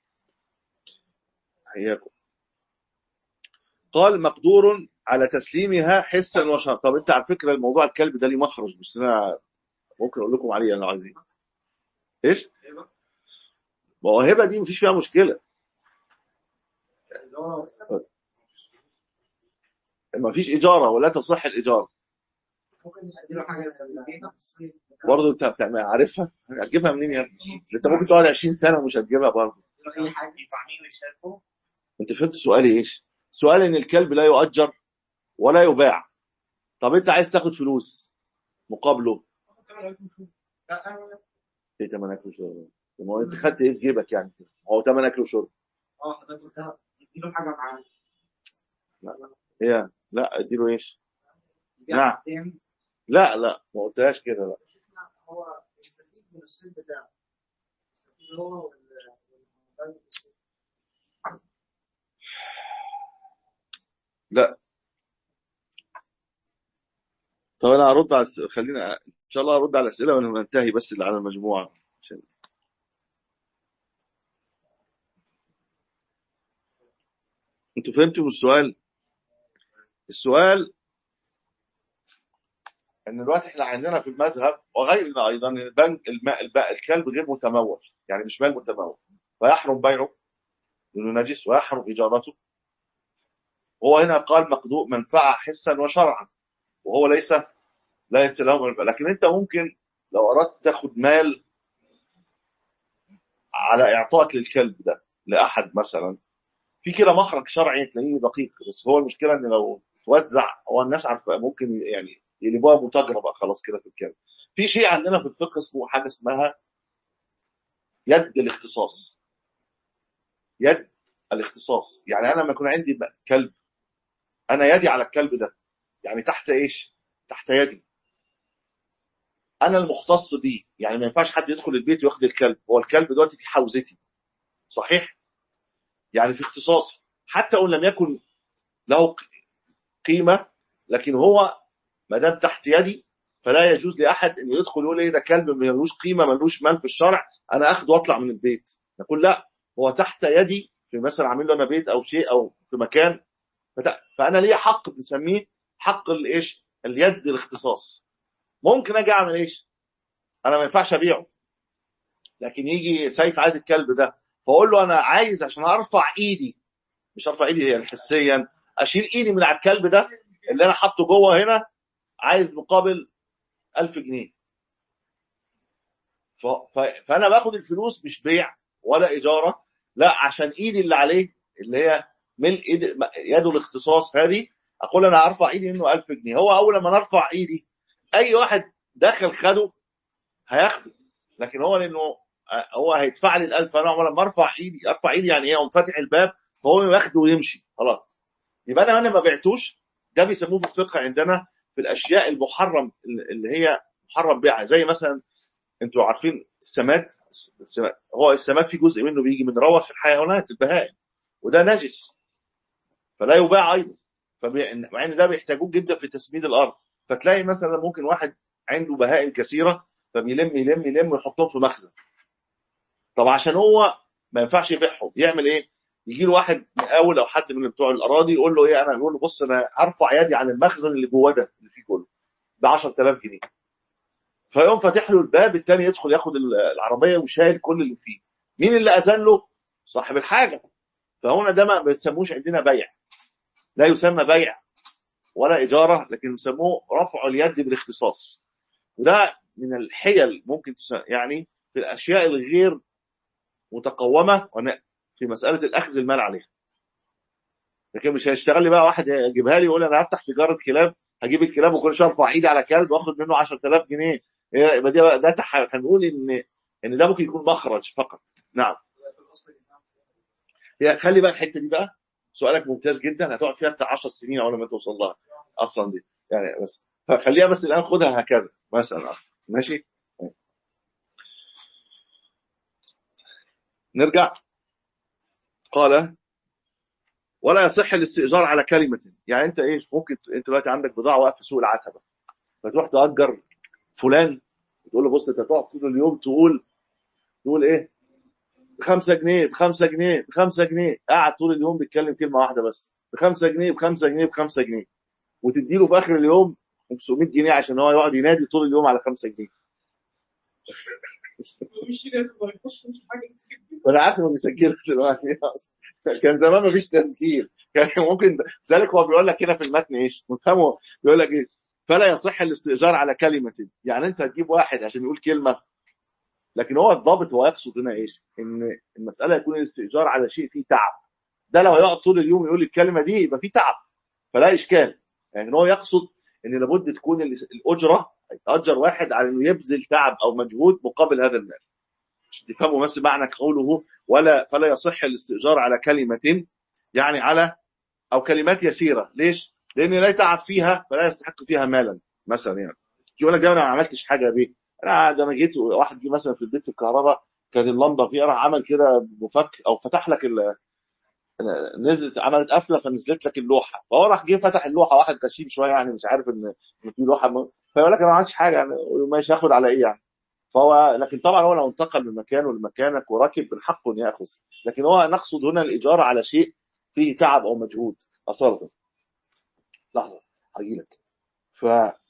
حياكم قال مقدور على تسليمها حسا وشرطا طب انت على فكره الموضوع الكلب ده ليه مخرج بس انا ممكن اقول لكم عليه لو عايزين ايش؟ ما هو هبه دي مفيش فيها مشكله مفيش اجاره ولا تصح الاجاره ممكن نشتري حاجه زي برضه انت بتعمل- عارفها هتجيبها منين يا ابني؟ انت ممكن تقعد 20 سنه ومش هتجيبها برضه اي حاجه طعمين الشاركو انت فهمت سؤالي ايش؟ سؤالي ان الكلب لا يؤجر ولا يباع طب انت عايز تاخد فلوس مقابله لا ايه تمن اكل وشرب؟ ما هو انت خدت ايه في جيبك يعني؟ هو تمن اكل وشرب اه حضرتك ده اديله حاجه معاه هي لا اديله ايش؟ يبيع نعم. قدام. لا لا ما قلتهاش كده لا شفنا هو يستفيد من الصيد بتاعه يستفيد هو وال وال- طب انا هرد على الس- خلينا ان شاء الله هرد على الاسئله وننتهي بس اللي على المجموعه عشان انتوا فهمتوا من السؤال السؤال ان دلوقتي احنا عندنا في المذهب وغيرنا ايضا ان البنك الماء الب- الكلب غير متمول يعني مش مال متمول فيحرم بيعه لانه نجس ويحرم اجارته هو هنا قال مقدور منفعه حسا وشرعا وهو ليس ليس له منفعه لكن انت ممكن لو اردت تاخد مال على اعطائك للكلب ده لاحد مثلا في كده مخرج شرعي تلاقيه دقيق بس هو المشكله ان لو توزع هو الناس عارفه ممكن يعني يقلبوها متاجره بقى خلاص كده في الكلب في شيء عندنا في الفقه اسمه حاجه اسمها يد الاختصاص يد الاختصاص يعني انا لما يكون عندي بقى كلب انا يدي على الكلب ده يعني تحت ايش تحت يدي انا المختص بيه يعني ما ينفعش حد يدخل البيت وياخد الكلب هو الكلب دلوقتي في حوزتي صحيح يعني في اختصاصي حتى وان لم يكن له ق- قيمه لكن هو ما دام تحت يدي فلا يجوز لاحد ان يدخل يقول ايه ده كلب ملوش قيمه ملوش مال في الشرع انا اخده واطلع من البيت نقول لا هو تحت يدي في مثلا عامل له انا بيت او شيء او في مكان فت- فانا ليا حق بنسميه حق الايش اليد الاختصاص ممكن اجي اعمل ايش انا ما ينفعش ابيعه لكن يجي سيف عايز الكلب ده فاقول له انا عايز عشان ارفع ايدي مش ارفع ايدي يعني حسيا اشيل ايدي من على الكلب ده اللي انا حاطه جوه هنا عايز مقابل 1000 جنيه ف... ف... فانا باخد الفلوس مش بيع ولا اجاره لا عشان ايدي اللي عليه اللي هي ملء ايد يده الاختصاص هذه اقول انا هرفع ايدي منه 1000 جنيه هو اول ما نرفع ايدي اي واحد دخل خده هياخده لكن هو لانه هو هيدفع لي ال1000 انا لما ارفع ايدي ارفع ايدي يعني ايه اقوم فاتح الباب فهو ياخده ويمشي خلاص يبقى انا انا ما بعتوش ده بيسموه في الفقه عندنا في الاشياء المحرم اللي هي محرم بيعها زي مثلا انتوا عارفين السماد السماد- هو السماد في جزء منه بيجي من روث الحيوانات البهائم وده نجس فلا يباع ايضا فبي- مع ان ده بيحتاجوه جدا في تسميد الارض فتلاقي مثلا ممكن واحد عنده بهائم كثيره فبيلم يلم يلم ويحطهم في مخزن طب عشان هو ما ينفعش يبيعهم يعمل ايه؟ يجي له واحد مقاول او حد من بتوع الاراضي يقول له ايه انا يقول له بص انا هرفع يدي عن المخزن اللي جوه ده اللي فيه كله ب 10000 جنيه فيقوم فاتح له الباب الثاني يدخل ياخد ال- العربيه وشايل كل اللي فيه مين اللي اذن له؟ صاحب الحاجه فهنا ده ما بيسموش عندنا بيع لا يسمى بيع ولا اجاره لكن يسموه رفع اليد بالاختصاص وده من الحيل ممكن تس... يعني في الاشياء الغير متقومه ون- في مساله الاخذ المال عليها لكن مش هيشتغل لي بقى واحد يجيبها لي يقول انا هفتح تجاره كلاب هجيب الكلاب وكل شويه ارفع ايدي على كلب واخد منه 10000 جنيه إيه، يبقى ده ده تح... هنقول ان ان ده ممكن يكون مخرج فقط نعم في الاصل الإمام هي خلي بقى الحته دي بقى سؤالك ممتاز جدا هتقعد فيها بتاع 10 سنين اول ما توصل لها اصلا دي يعني بس فخليها بس الان خدها هكذا مثلا اصلا ماشي نرجع قال ولا يصح الاستئجار على كلمه يعني انت ايه ممكن ت- انت دلوقتي عندك بضاعه واقفه في سوق العتبه فتروح تاجر فلان تقول له بص انت تقعد طول اليوم تقول تقول ايه بخمسة جنيه بخمسة جنيه بخمسة جنيه قاعد طول اليوم بيتكلم كلمة واحدة بس بخمسة جنيه بخمسة جنيه بخمسة جنيه وتدي له في آخر اليوم 500 جنيه عشان هو يقعد ينادي طول اليوم على خمسة جنيه مش ما يخش مش حاجه تسجل وانا عارف انه بيسجل دلوقتي كان زمان ما فيش تسجيل كان ممكن ذلك هو بيقول لك هنا في المتن ايش مفهمه بيقول لك ايه فلا يصح الاستئجار على كلمة يعني انت تجيب واحد عشان يقول كلمة لكن هو الضابط هو يقصد هنا ايش ان المسألة يكون الاستئجار على شيء فيه تعب ده لو هيقعد طول اليوم يقول الكلمة دي يبقى فيه تعب فلا اشكال يعني هو يقصد ان لابد تكون ال- الاجرة يتأجر واحد على انه يبذل تعب او مجهود مقابل هذا المال عشان تفهموا بس معنى قوله ولا فلا يصح الاستئجار على كلمة يعني على او كلمات يسيرة ليش؟ لان لا يتعب فيها فلا يستحق فيها مالا مثلا يعني يقول لك ده انا ما عملتش حاجه بيه انا ده انا جيت واحد جه مثلا في البيت في الكهرباء كانت اللمبه فيها راح عمل كده مفك او فتح لك ال... نزلت عملت قفله فنزلت لك اللوحه فهو راح جه فتح اللوحه واحد غشيم شويه يعني مش عارف ان إن في لوحه م... فيقول لك انا ما عملتش حاجه يعني ماشي هاخد على ايه يعني فهو لكن طبعا هو لو انتقل من مكانه لمكانك وركب من حقه ان ياخذ لكن هو نقصد هنا الايجار على شيء فيه تعب او مجهود اصاله لحظه هجي لك ف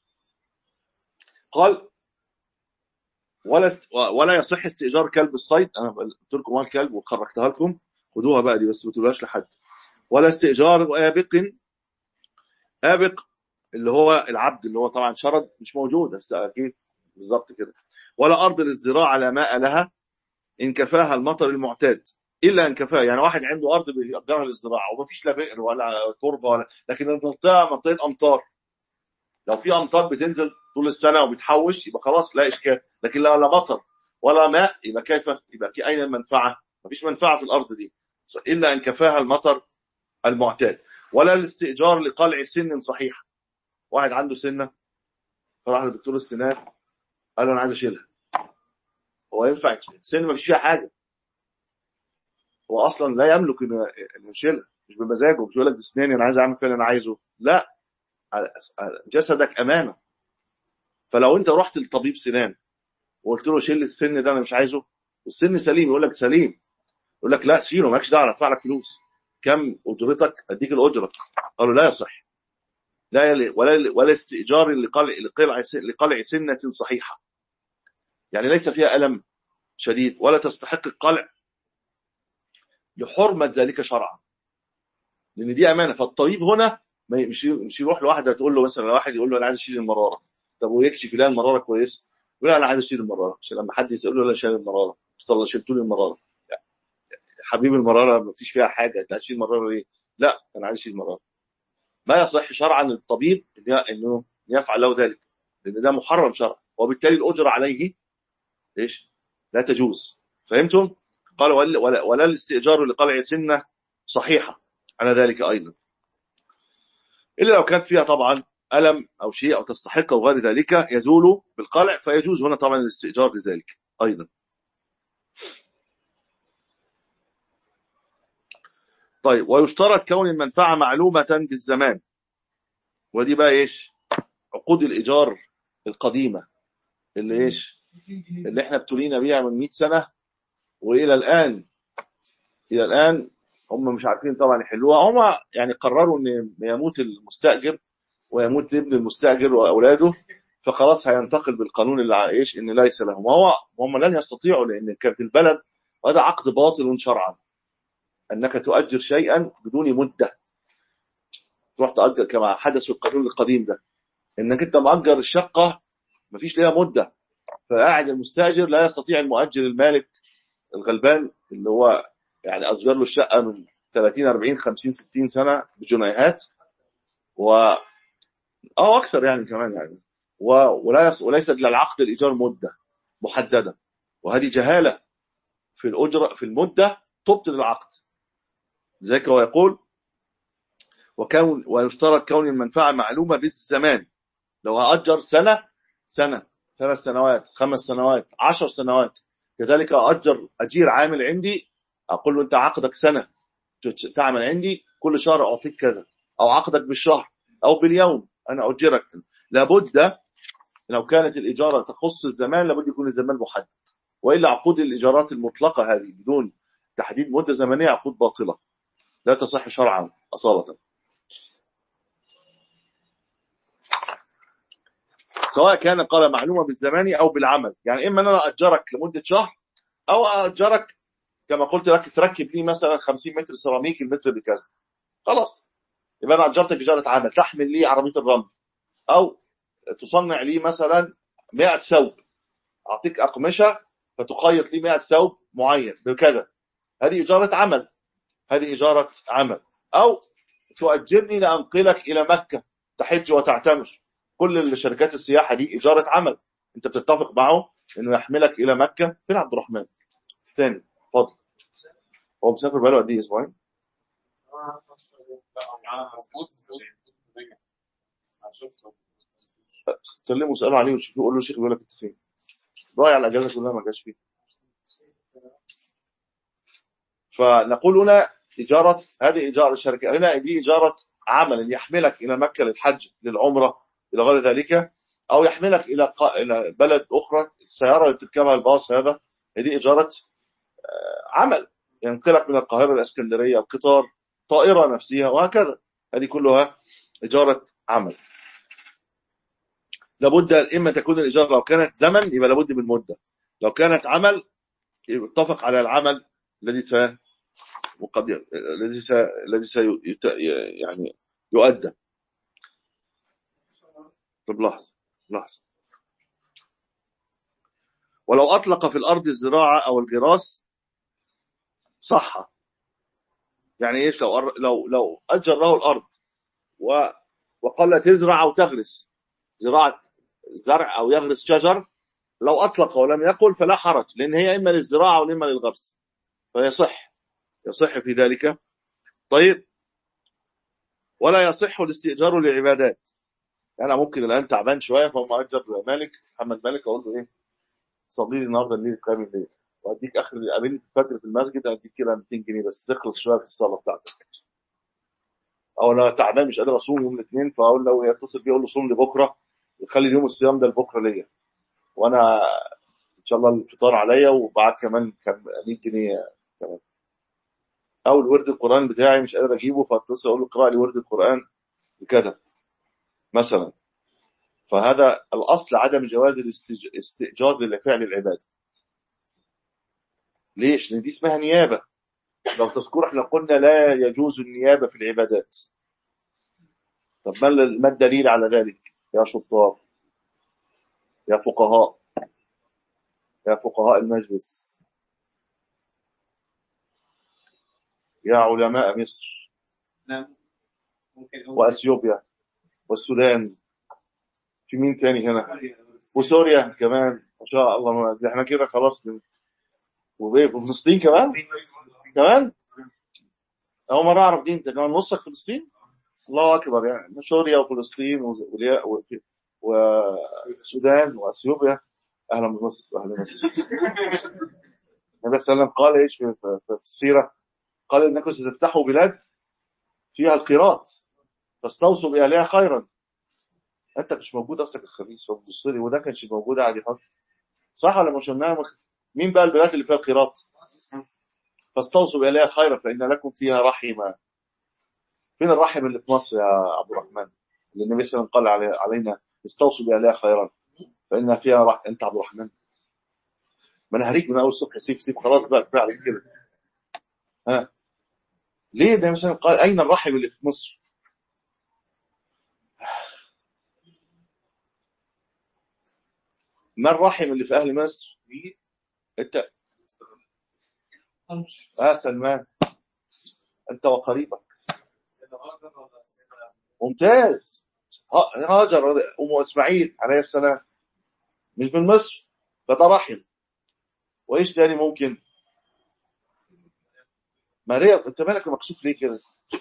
قال ولا است... ولا يصح استئجار كلب الصيد انا قلت لكم هو الكلب وخرجتها لكم خدوها بقى دي بس ما تقولهاش لحد ولا استئجار آبق آبق اللي هو العبد اللي هو طبعا شرد مش موجود بس اكيد بالظبط كده ولا ارض للزراعه لا ماء لها ان كفاها المطر المعتاد الا ان كفاها يعني واحد عنده ارض بيأجرها للزراعه ومفيش لا بئر ولا تربه ولا لكن المنطقه منطقه امطار لو في امطار بتنزل طول السنه وبتحوش يبقى خلاص لا اشكال لكن لو لا مطر ولا ماء يبقى كيف يبقى في اين المنفعه مفيش منفعه في الارض دي الا ان كفاها المطر المعتاد ولا الاستئجار لقلع سن صحيح واحد عنده سنه فراح لدكتور السنان قال له انا عايز اشيلها هو ينفع السن مفيش فيها حاجه هو اصلا لا يملك انه إنه يشيلها مش بمزاجه مش يقول لك دي اسناني انا عايز اعمل فيها اللي انا عايزه لا جسدك امانه فلو انت رحت لطبيب سنان وقلت له شيل السن ده انا مش عايزه والسن سليم يقول لك سليم يقول لك لا شيله مالكش دعوه ادفع لك فلوس كم اجرتك اديك الاجره قالوا لا يصح لا يلي ولا ولا استئجار لقلع لقلع لقلع سنه صحيحه يعني ليس فيها الم شديد ولا تستحق القلع لحرمه ذلك شرعا لان دي امانه فالطبيب هنا ما مش مش يروح لواحده تقول له مثلا واحد يقول له انا عايز اشيل المراره طب ويكشف يلاقي المراره كويس يقول انا عايز اشيل المراره عشان لما حد يسال له لا شيل المراره طب شلت لي المراره حبيبي المراره ما فيش فيها حاجه انت هتشيل المراره ليه؟ لا انا عايز اشيل المراره ما يصح شرعا للطبيب انه يفعل له ذلك لان ده محرم شرعا وبالتالي الاجره عليه ايش؟ لا تجوز فهمتم؟ قال ولا, ولا, ولا الاستئجار لقلع سنه صحيحه على ذلك ايضا الا لو كانت فيها طبعا الم او شيء او تستحق او غير ذلك يزول بالقلع فيجوز هنا طبعا الاستئجار لذلك ايضا طيب ويشترط كون المنفعة معلومة بالزمان ودي بقى ايش عقود الإيجار القديمة اللي ايش اللي احنا ابتلينا بيها من 100 سنة وإلى الآن إلى الآن هم مش عارفين طبعا يحلوها هم يعني قرروا ان يموت المستأجر ويموت ابن المستأجر وأولاده فخلاص هينتقل بالقانون اللي ع- ايش ان ليس لهم وهو هم لن يستطيعوا لان كانت البلد وهذا عقد باطل شرعا انك تؤجر شيئا بدون مده تروح تأجر كما حدث في القانون القديم ده انك انت مأجر الشقه مفيش ليها مده فقاعد المستاجر لا يستطيع المؤجر المالك الغلبان اللي هو يعني اجر له الشقه من 30 40 50 60 سنه بجنيهات و اه اكثر يعني كمان يعني و... ولا يص... وليس للعقد الايجار مده محدده وهذه جهاله في الاجره في المده تبطل العقد ذلك هو يقول وكون ويشترط كون المنفعه معلومه بالزمان لو هاجر سنه سنه ثلاث سنوات خمس سنوات عشر سنوات كذلك اجر اجير عامل عندي اقول له انت عقدك سنه تت- تعمل عندي كل شهر اعطيك كذا او عقدك بالشهر او باليوم انا اجرك لابد لو كانت الاجاره تخص الزمان لابد يكون الزمان محدد والا عقود الايجارات المطلقه هذه بدون تحديد مده زمنيه عقود باطله لا تصح شرعا اصاله سواء كان قال معلومه بالزمان او بالعمل يعني اما ان انا اجرك لمده شهر او اجرك كما قلت لك تركب لي مثلا 50 متر سيراميك المتر بكذا خلاص يبقى انا اجرتك اجاره عمل تحمل لي عربيه الرمل او تصنع لي مثلا 100 ثوب اعطيك اقمشه فتخيط لي 100 ثوب معين بكذا هذه اجاره عمل هذه اجاره عمل او تؤجرني لانقلك الى مكه تحج وتعتمر كل الشركات السياحه دي اجاره عمل انت بتتفق معه انه يحملك الى مكه فين عبد الرحمن ثاني اتفضل هو مسافر بقاله قد ايه اسبوعين آه، لا معاها مظبوط مظبوط رجع أنا شفته كلمه واساله عليه وشوفه قول له الشيخ بيقول لك انت فين ضايع الاجازه كلها ما جاش فيه فنقول هنا إجارة هذه إجارة الشركة هنا دي إجارة عمل يحملك إلى مكة للحج للعمرة إلى غير ذلك أو يحملك إلى ق... إلى بلد أخرى السيارة اللي تركبها الباص هذا هذه إجارة آه، عمل ينقلك من القاهرة إلى الإسكندرية القطار طائرة نفسها وهكذا هذه كلها إجارة عمل لابد إما تكون الإجارة لو كانت زمن يبقى لابد من مدة لو كانت عمل يتفق على العمل الذي س وقد ي- الذي س... الذي سي... يت... يعني يؤدى طب لحظة لحظة ولو أطلق في الأرض الزراعة أو الجراس صح يعني إيش لو أر- لو لو أجر له الأرض و... وقال لا تزرع أو تغرس زراعة زرع أو يغرس شجر لو أطلق ولم يقل فلا حرج لأن هي إما للزراعة وإما للغرس فيصح يصح في ذلك طيب ولا يصح الاستئجار للعبادات يعني أنا ممكن الآن تعبان شوية فهم أجر مالك محمد مالك أقول له إيه صلي لي النهارده الليل قيام الليل وأديك آخر قابلني في الفجر في المسجد أديك كده 200 جنيه بس تخلص شوية في الصلاة بتاعتك أو أنا تعبان مش قادر أصوم يوم الاثنين فأقول له يتصل بيه أقول له صوم لي بكرة يخلي اليوم الصيام ده لبكرة ليا وأنا إن شاء الله الفطار عليا وبعد كمان كان 100 جنيه كمان أو الورد القرآن بتاعي مش قادر أجيبه فاتصل أقول له اقرأ لي ورد القرآن بكذا مثلا فهذا الأصل عدم جواز الاستج- الاستئجار لفعل العبادة ليش؟ لأن دي اسمها نيابة لو تذكر احنا قلنا لا يجوز النيابة في العبادات طب ما ال- ما الدليل على ذلك يا شطار يا فقهاء يا فقهاء المجلس يا علماء مصر نعم ممكن هو وأثيوبيا والسودان في مين تاني هنا وسوريا كمان ما شاء الله ما- ده احنا كده خلاص وفي فلسطين كمان كمان أول مرة أعرف دي أنت كمان نصك فلسطين الله أكبر يعني سوريا وفلسطين و- واليا- و- والسودان وأثيوبيا أهلا بمصر أهلا بمصر النبي صلى الله عليه وسلم قال إيش في, في, في السيرة قال انكم ستفتحوا بلاد فيها القيراط فاستوصوا باهلها خيرا انت مش موجود اصلك الخميس فبتبص لي وده كانش موجود قاعد يحط صح ولا مش قلناها مخ- مين بقى البلاد اللي فيها القيراط فاستوصوا باهلها خيرا فان لكم فيها رحما فين الرحم اللي في مصر يا عبد الرحمن اللي النبي صلى الله عليه وسلم قال علي- علينا استوصوا باهلها خيرا فان فيها رحم انت عبد الرحمن ما انا هريك من اول الصبح سيب سيب خلاص بقى كفايه عليك كده ها ليه النبي صلى الله عليه وسلم قال اين الرحم اللي في مصر ما الرحم اللي في اهل مصر انت اه سلمان انت وقريبك ممتاز ها- هاجر ام اسماعيل عليه السلام مش من مصر فده رحم وايش تاني ممكن ماريا انت مالك مكسوف ليه كده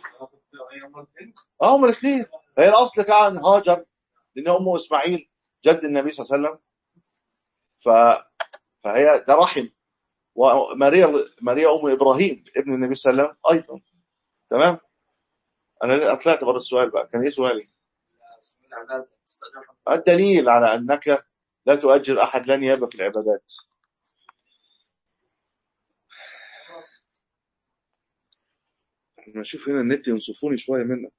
اه هم الاثنين هي الاصل كان هاجر لان ام اسماعيل جد النبي صلى الله عليه وسلم ف... فهي ده رحم وماريا ماريا ام ابراهيم ابن النبي صلى الله عليه وسلم ايضا تمام انا طلعت بره السؤال بقى كان ايه سؤالي الدليل على انك لا تؤجر احد لا نيابه في العبادات انا اشوف هنا النت ينصفوني شويه منك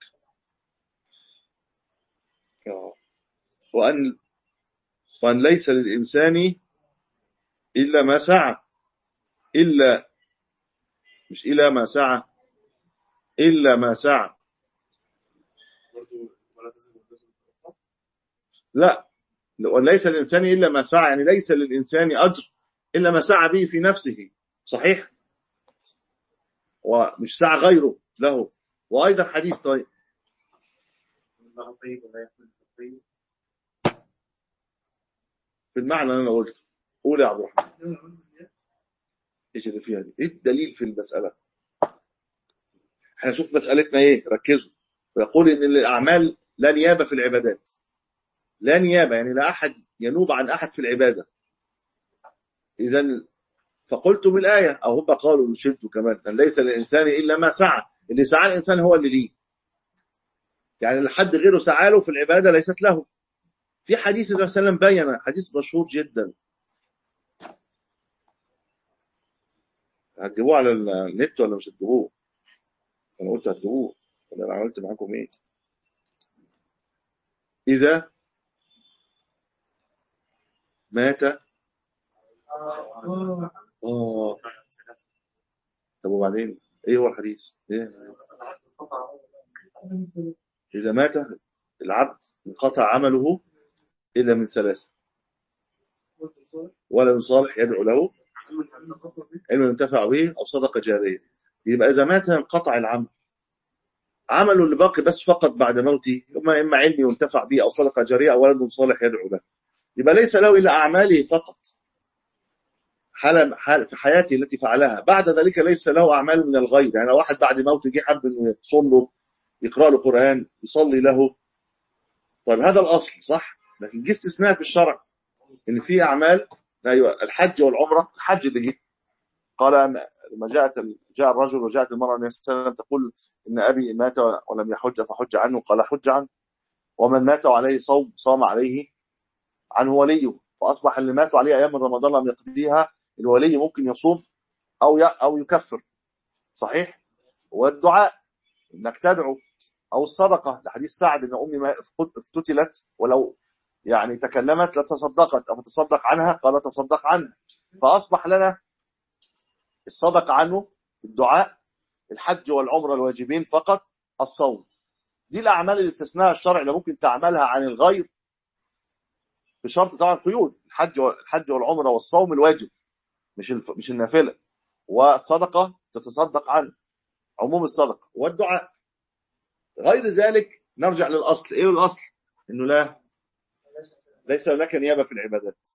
آه. وان وان ليس للانسان الا ما سعى الا مش الا ما سعى الا ما سعى برضه ولا تزن وتزن لا وليس للإنسان إلا ما سعى يعني ليس للإنسان أجر إلا ما سعى به في نفسه صحيح ومش سعى غيره له وأيضا حديث طيب الله طيب ولا يحمل الطيب في المعنى اللي أنا قلته قول يا عبد الرحمن إيش اللي فيها دي إيه الدليل في المسألة احنا نشوف مسألتنا إيه ركزوا ويقول إن الأعمال لا نيابة في العبادات لا نيابة يعني لا أحد ينوب عن أحد في العبادة إذا فقلتم الآية أو هم قالوا وشدوا كمان أن ليس للإنسان إلا ما سعى اللي سعى الإنسان هو اللي ليه يعني اللي حد غيره سعى له في العبادة ليست له في حديث النبي صلى الله عليه وسلم بين حديث مشهور جدا هتجيبوه على النت ولا مش هتجيبوه؟ أنا قلت هتجيبوه ولا أنا عملت معاكم إيه؟ إذا مات آه طب وبعدين إيه هو الحديث؟ إيه؟ إذا مات العبد انقطع عمله إلا من ثلاثة ولد صالح يدعو له علم ينتفع به أو صدقة جارية يبقى إذا مات انقطع العمل عمله اللي باقي بس فقط بعد موته إما إما علم ينتفع به أو صدقة جارية أو ولد صالح يدعو له يبقى ليس له إلا أعماله فقط حال حال في حياته التي فعلها بعد ذلك ليس له أعمال من الغير يعني لو واحد بعد موته جه حب إنه يصوم له يقرأ له قرآن يصلي له طيب هذا الأصل صح لكن جه استثناء في الشرع إن في أعمال أيوة الحج والعمرة الحج اللي جه قال لما جاءت جاء الرجل وجاءت المرأة النبي صلى الله عليه وسلم تقول إن أبي مات ولم يحج فحج عنه قال حج عنه ومن مات عليه صوم صام عليه عنه وليه فأصبح اللي ماتوا عليه أيام من رمضان لم يقضيها الولي ممكن يصوم أو أو يكفر صحيح والدعاء إنك تدعو أو الصدقة لحديث سعد إن أمي ما افتتلت ولو يعني تكلمت لتصدقت أو تصدق عنها قال تصدق عنها فأصبح لنا الصدقة عنه الدعاء الحج والعمرة الواجبين فقط الصوم دي الأعمال اللي استثناها الشرع اللي ممكن تعملها عن الغير بشرط طبعا قيود الحج الحج والعمرة والصوم الواجب مش الف... مش النافلة والصدقة تتصدق عنه عموم الصدقة والدعاء غير ذلك نرجع للأصل إيه الأصل إنه لا ليس هناك نيابة في العبادات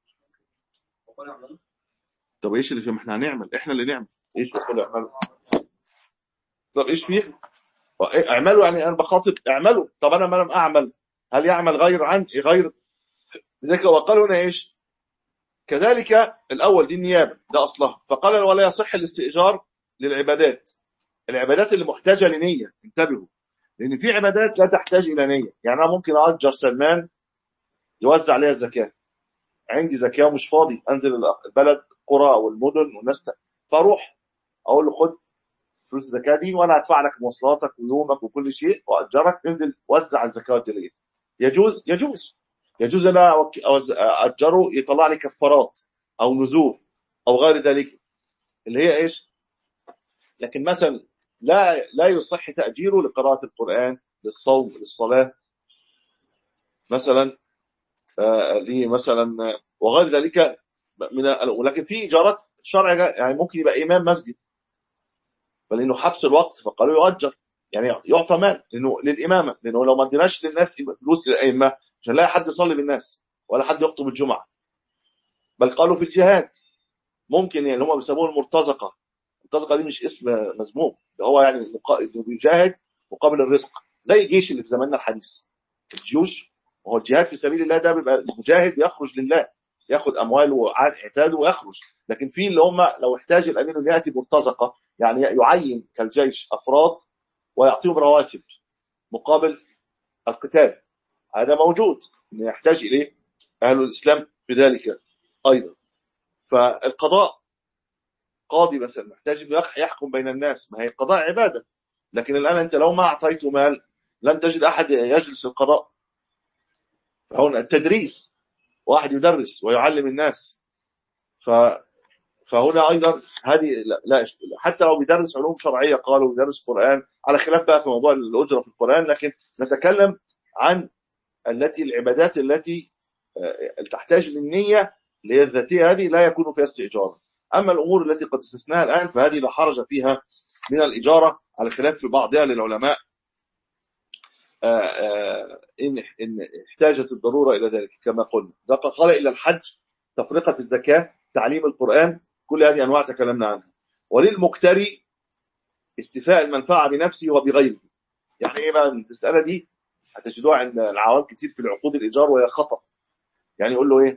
طب ايش اللي فيه ما احنا هنعمل احنا اللي نعمل ايش اللي اعملوا طب ايش فيه اعملوا يعني انا بخاطب اعملوا طب انا ما لم اعمل هل يعمل غير عن غير لذلك وقالوا هنا ايش كذلك الاول دي النيابه ده اصلها فقال ولا يصح الاستئجار للعبادات العبادات اللي محتاجه لنيه انتبهوا لان في عبادات لا تحتاج الى نيه يعني انا ممكن اجر سلمان يوزع عليها الزكاه عندي زكاه ومش فاضي انزل البلد قرى والمدن والناس ت- فاروح اقول له خد فلوس الزكاه دي وانا هدفع لك مواصلاتك ويومك وكل شيء واجرك انزل وزع الزكاه دي يجوز يجوز يجوز انا أوك- أوز- اجره يطلع لي كفارات او نذور او غير ذلك اللي هي ايش؟ لكن مثلا لا لا يصح تاجيره لقراءه القران للصوم للصلاه مثلا آه، ليه مثلا آه، وغير ذلك من ال- ولكن في ايجارات شرع يعني ممكن يبقى امام مسجد فلانه حبس الوقت فقالوا يؤجر يعني يعطى مال لانه للامامه لانه لو ما اديناش للناس فلوس للائمه مش هنلاقي حد يصلي بالناس ولا حد يخطب الجمعه بل قالوا في الجهاد ممكن يعني هم بيسموه المرتزقه المرتزقه دي مش اسم مذموم ده هو يعني مقا- إنه بيجاهد مقابل الرزق زي الجيش اللي في زماننا الحديث الجيوش وهو الجهاد في سبيل الله ده بيبقى المجاهد يخرج لله ياخد امواله وعتاده ويخرج لكن في اللي هم لو احتاج الامير انه ياتي مرتزقه يعني يعين كالجيش افراد ويعطيهم رواتب مقابل القتال هذا موجود ان يحتاج اليه اهل الاسلام بذلك ايضا فالقضاء قاضي مثلا محتاج انه يح- يحكم بين الناس ما هي القضاء عباده لكن الان انت لو ما اعطيته مال لن تجد احد يجلس القضاء فهنا التدريس واحد يدرس ويعلم الناس ف فهنا ايضا هذه لا, لا حتى لو بيدرس علوم شرعيه قالوا بيدرس قران على خلاف بقى في موضوع الاجره في القران لكن نتكلم عن التي العبادات التي آه، تحتاج للنيه اللي هي الذاتيه هذه لا يكون فيها استئجار اما الامور التي قد استثناها الان فهذه لا حرج فيها من الاجاره على خلاف في بعضها للعلماء آه، آه، ان ان احتاجت الضروره الى ذلك كما قلنا ده قال الى الحج تفرقه الزكاه تعليم القران كل هذه انواع تكلمنا عنها وللمكتري استيفاء المنفعه بنفسه وبغيره يعني ايه بقى المساله دي هتجدوها عند العوام كتير في العقود الايجار وهي خطا يعني يقول له ايه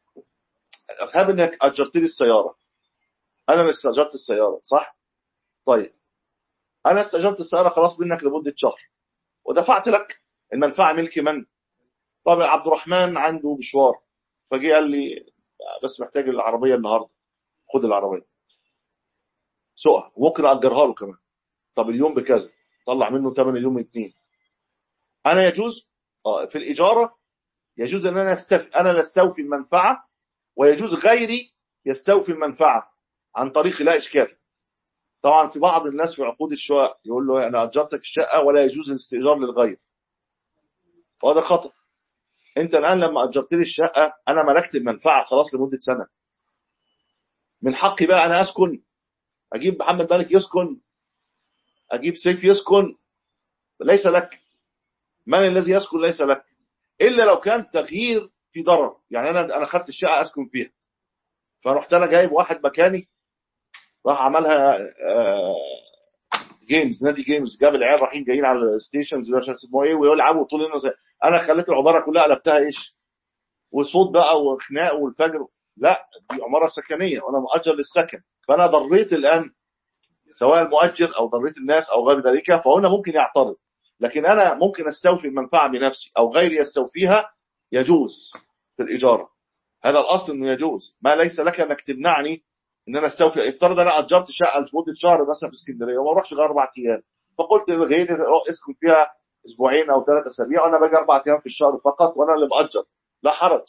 خاب انك اجرت لي السياره انا اللي استاجرت السياره صح طيب انا استاجرت السياره خلاص منك لمده شهر ودفعت لك المنفعه ملك من طب عبد الرحمن عنده مشوار فجي قال لي بس محتاج العربيه النهارده خد العربيه سوقها وممكن اجرها له كمان طب اليوم بكذا طلع منه ثمن اليوم اتنين انا يجوز اه في الاجاره يجوز ان انا استف... انا لا استوفي المنفعه ويجوز غيري يستوفي المنفعه عن طريق لا اشكال طبعا في بعض الناس في عقود الشقق يقول له انا اجرتك الشقه ولا يجوز الاستئجار للغير وهذا خطا انت الان لما اجرت لي الشقه انا ملكت المنفعه خلاص لمده سنه من حقي بقى انا اسكن اجيب محمد مالك يسكن اجيب سيف يسكن ليس لك من الذي يسكن ليس لك الا لو كان تغيير في ضرر يعني انا انا خدت الشقه اسكن فيها فرحت انا جايب واحد مكاني راح عملها آه، جيمز نادي جيمز جاب العيال رايحين جايين على الستيشنز مش عارف اسمه ايه ويلعبوا طول الناس انا خليت العماره كلها قلبتها ايش وصوت بقى وخناق والفجر لا دي عماره سكنيه وانا مؤجر للسكن فانا ضريت الان سواء المؤجر او ضريت الناس او غير ذلك فهنا ممكن يعترض لكن انا ممكن استوفي المنفعه بنفسي او غيري يستوفيها يجوز في الاجاره هذا الاصل انه يجوز ما ليس لك انك تمنعني ان انا استوفي افترض انا اجرت شقه لمده شهر مثلا في اسكندريه وما اروحش غير اربع ايام فقلت لغيري اسكن فيها اسبوعين او ثلاث اسابيع وانا باجي اربع ايام في الشهر فقط وانا اللي مأجر لا حرج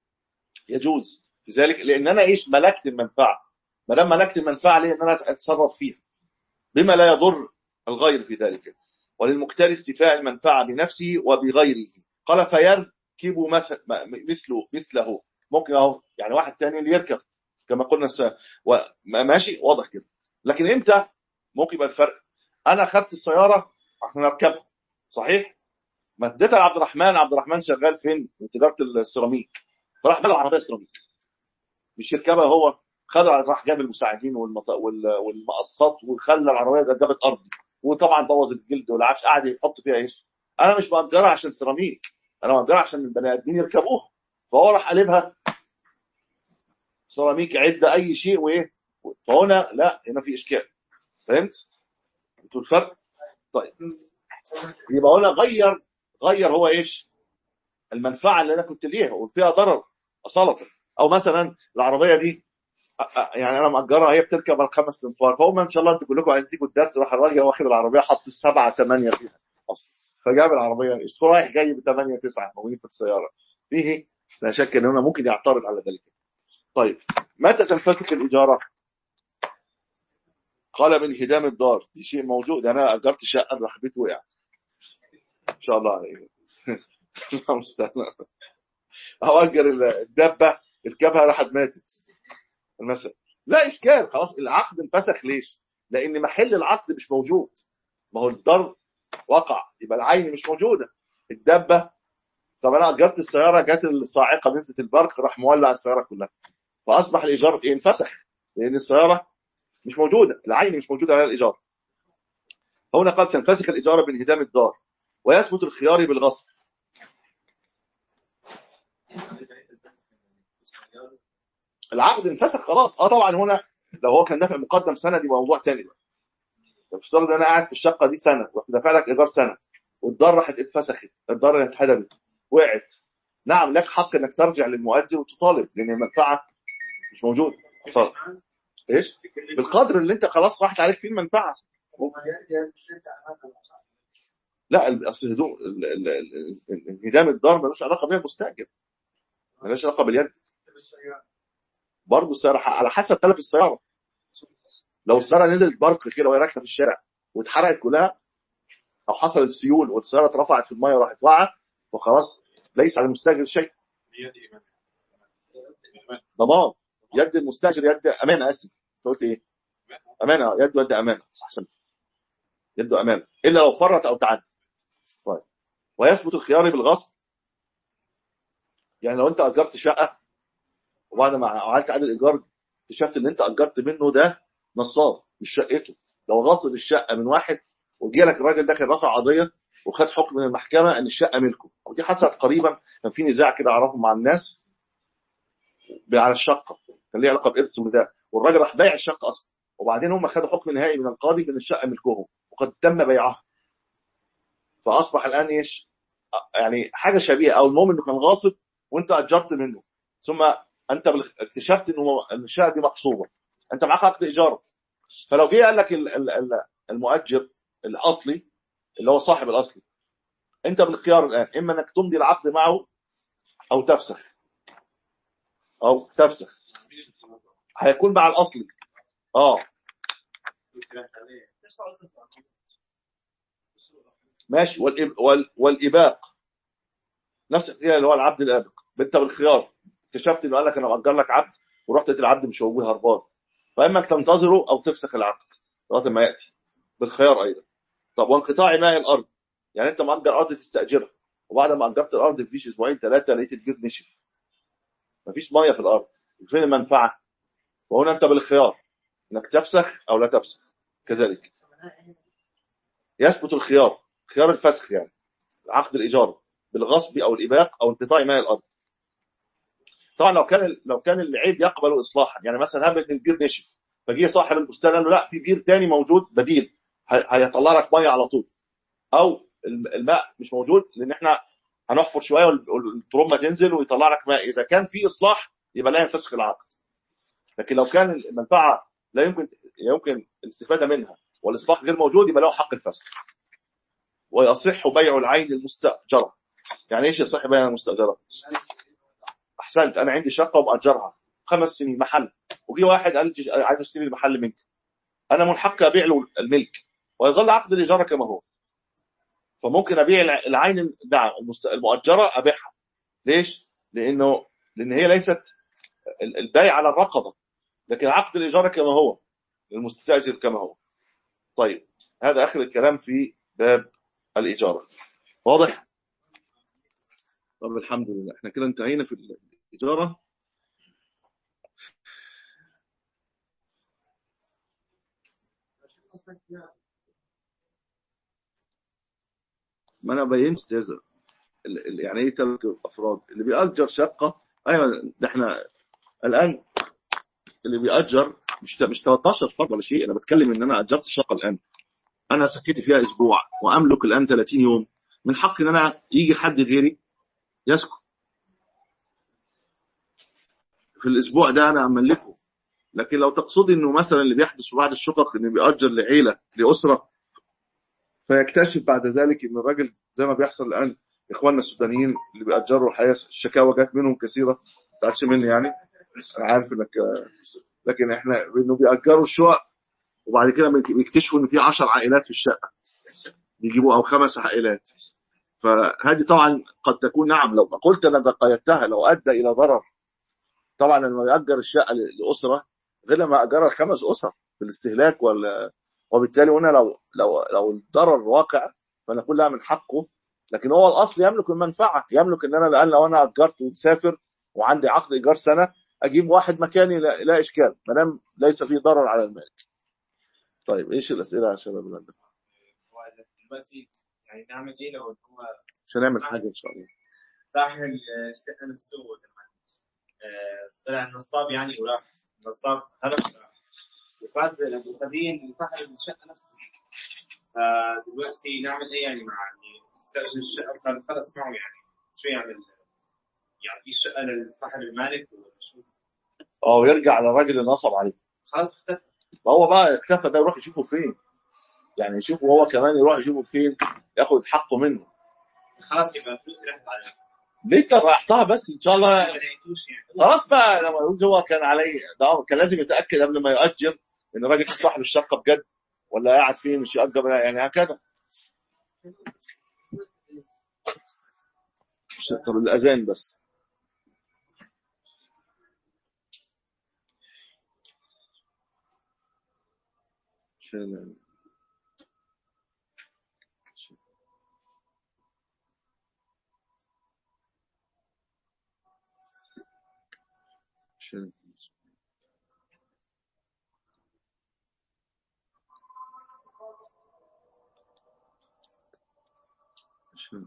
يجوز لذلك لان انا ايش ملكت المنفعه ما دام ملكت المنفعه ليه ان انا اتصرف فيها بما لا يضر الغير في ذلك وللمكتري استيفاء المنفعه بنفسه وبغيره قال فيركب مثل مثله مثله ممكن اهو يعني واحد تاني اللي يركب كما قلنا الس... و... ماشي واضح كده لكن امتى ممكن يبقى الفرق انا اخذت السياره عشان اركبها صحيح ما اديتها لعبد الرحمن عبد الرحمن شغال فين في تجاره السيراميك فراح جاب عربيه سيراميك مش يركبها هو خد راح جاب المساعدين والمط... وال... والمقصات وخلى العربيه جابت ارض وطبعا بوظ الجلد والعفش قعد يحط فيها ايش انا مش مأجرها عشان سيراميك انا مأجرها عشان البني ادمين يركبوها فهو راح قلبها سيراميك عده اي شيء وايه فهنا لا هنا في اشكال فهمت فهمتوا الفرق؟ طيب يبقى هنا غير غير هو ايش؟ المنفعه اللي انا كنت ليها وفيها ضرر اصاله او مثلا العربيه دي أ- أ- يعني انا مأجرها هي بتركب على خمس انفار فهم ان شاء الله انتوا كلكم عايزين تيجوا الدرس راح الراجل واخد العربيه حط السبعه ثمانيه فيها فجاب العربيه ايش رايح جاي بثمانيه تسعه موجودين في السياره فيه لا شك ان هنا ممكن يعترض على ذلك طيب متى تنفسخ الاجاره؟ قال من هدام الدار دي شيء موجود انا اجرت شقه راح بيت وقع ان شاء الله عليك الله المستعان او اجر الدبه ركبها راحت ماتت مثلا لا اشكال خلاص العقد انفسخ ليش؟ لان محل العقد مش موجود ما هو الدار وقع يبقى العين مش موجوده الدبه طب انا اجرت السياره جت الصاعقه نزلت البرق راح مولع السياره كلها فاصبح الايجار ايه انفسخ لان السياره مش موجوده العين مش موجوده على الايجار هنا قال تنفسخ الاجاره بانهدام الدار ويثبت الخيار بالغصب العقد انفسخ خلاص اه طبعا هنا لو هو كان دافع مقدم سنه دي موضوع تاني بقى طب افترض انا قاعد في الشقه دي سنه رحت دافع لك ايجار سنه والدار راحت اتفسخت الدار اتهدمت وقعت نعم لك حق انك ترجع للمؤجر وتطالب لان المنفعه مش موجوده صار. ايش بالقدر اللي انت خلاص راحت عليك فيه المنفعه لا ال- اصل هدوء ال- ال- ال- ال- انهدام الدار ملوش علاقه بيها المستاجر ملوش علاقه باليد برضه السياره على حسب تلف السياره لو السياره نزلت برق كده وهي راكبه في الشارع واتحرقت كلها او حصلت سيول والسياره اترفعت في الميه وراحت واقعه وخلاص ليس على المستاجر شيء هي دي ايمان ايمان ضمان يد المستاجر يد امانه اسف انت قلت ايه؟ امانه يد يد امانه صح احسنت يده امانه الا لو فرط او تعدى طيب ويثبت الخيار بالغصب يعني لو انت اجرت شقه وبعد ما عملت عقد الايجار اكتشفت ان انت اجرت منه ده نصاب مش شقته لو غصب الشقه من واحد وجي لك الراجل ده كان رافع قضيه وخد حكم من المحكمه ان الشقه ملكه ودي حصلت قريبا كان في نزاع كده اعرفه مع الناس على الشقه كان ليه علاقه بارث ونزاع والراجل راح بايع الشقه اصلا وبعدين هم خدوا حكم نهائي من القاضي ان الشقه ملكهم وقد تم بيعها فاصبح الان ايش؟ يعني حاجه شبيهه او المهم انه كان غاصب وانت اجرت منه ثم انت بال- اكتشفت انه إن الشقه دي مغصوبه انت معاك عقد ايجار فلو جه قال لك ال- ال- ال- المؤجر الاصلي اللي هو صاحب الاصلي انت بالخيار الان اما انك تمضي العقد معه او تفسخ او تفسخ مين اللي بيطلع؟ هيكون مع الاصلي اه ماشي والإب... وال... والإباق نفس الحكايه اللي هو العبد الآبق انت بالخيار اكتشفت انه قال لك انا مأجر لك عبد ورحت لقيت العبد مش موجود هربان فاما انك تنتظره او تفسخ العقد لغايه ما ياتي بالخيار ايضا طب وانقطاع ماء الارض يعني انت مأجر ارض تستاجرها وبعد ما اجرت الارض مفيش اسبوعين ثلاثه لقيت البير نشف مفيش ميه في الارض فين المنفعه وهنا انت بالخيار انك تفسخ او لا تفسخ كذلك يثبت الخيار خيار الفسخ يعني عقد الايجار بالغصب او الاباق او انقطاع ماء الارض طبعا لو كان لو كان العيب يقبل اصلاحا يعني مثلا هب ان البير نشف فجه صاحب البستان قال له لا في بير تاني موجود بديل هي- هيطلع لك ميه على طول او الم- الماء مش موجود لان احنا هنحفر شويه وال- والترمه تنزل ويطلع لك ماء اذا كان في اصلاح يبقى لا ينفسخ العقد لكن لو كان المنفعه لا يمكن يمكن الاستفاده منها والاصلاح غير موجود يبقى له حق الفسخ ويصح بيع العين المستاجره يعني ايش يصح بيع المستاجره احسنت انا عندي شقه ومأجرها خمس سنين محل وجي واحد قال لي عايز اشتري المحل منك انا من حقي ابيع له الملك ويظل عقد الايجار كما هو فممكن ابيع الع- العين نعم المست- المؤجره ابيعها ليش؟ لانه لان هي ليست ال- البيع على الرقبه لكن عقد الايجار كما هو للمستاجر كما هو طيب هذا اخر الكلام في باب الاجاره واضح؟ طب الحمد لله احنا كده انتهينا في الاجاره ما انا بينت هذا ال- ال- يعني ايه ثلاث افراد اللي بيأجر شقه ايوه ده احنا الان اللي بيأجر مش مش 13 فرد ولا شيء انا بتكلم ان انا اجرت الشقه الان انا سكت فيها اسبوع واملك الان 30 يوم من حق ان انا يجي حد غيري يسكن في الاسبوع ده انا املكه لكن لو تقصدي انه مثلا اللي بيحدث في بعض الشقق انه بيأجر لعيله لاسره فيكتشف بعد ذلك ان الراجل زي ما بيحصل الان اخواننا السودانيين اللي بيأجروا الحقيقه الشكاوى جت منهم كثيره ما تزعلش مني يعني انا عارف انك لكن احنا انه بيأجروا الشقق وبعد كده بيكتشفوا ان في 10 عائلات في الشقه بيجيبوا او خمس عائلات فهذه طبعا قد تكون نعم لو قلت انا قيدتها لو ادى الى ضرر طبعا لما يأجر الشقه لاسره غير لما اجرها لخمس اسر في الاستهلاك وال وبالتالي هنا لو لو لو الضرر واقع فنقول لها من حقه لكن هو الاصل يملك المنفعه يملك ان انا الان لو انا اجرت ومسافر وعندي عقد ايجار سنه اجيب واحد مكاني لا, لا اشكال ما دام ليس فيه ضرر على المالك. طيب ايش الاسئله يا شباب اللي عندكم؟ دلوقتي يعني نعمل ايه لو هو عشان نعمل حاجه ان شاء الله. صاحب الشقه نفسه آه، طلع نصاب يعني وراح نصاب هرب وفاز المقتدين لصاحب الشقه نفسه فدلوقتي نعمل ايه يعني مع يعني استاجر الشقه صار خلص معه يعني شو يعمل؟ يعطيه الشقه لصاحب المالك ولا شو؟ اه ويرجع للراجل اللي نصب عليه. خلاص اختفى ما هو بقى اختفى ده يروح يشوفه فين؟ يعني يشوفه هو كمان يروح يشوفه فين؟ ياخد حقه منه. خلاص يبقى فلوسي راحت عليه ليه كان راحتها بس ان شاء الله ما لقيتوش يعني خلاص بقى لما يقول هو كان عليه ده كان لازم يتاكد قبل ما يؤجر ان الراجل ده صاحب الشقه بجد ولا قاعد فين مش يأجر يعني هكذا طب الاذان بس عشان عشان عشان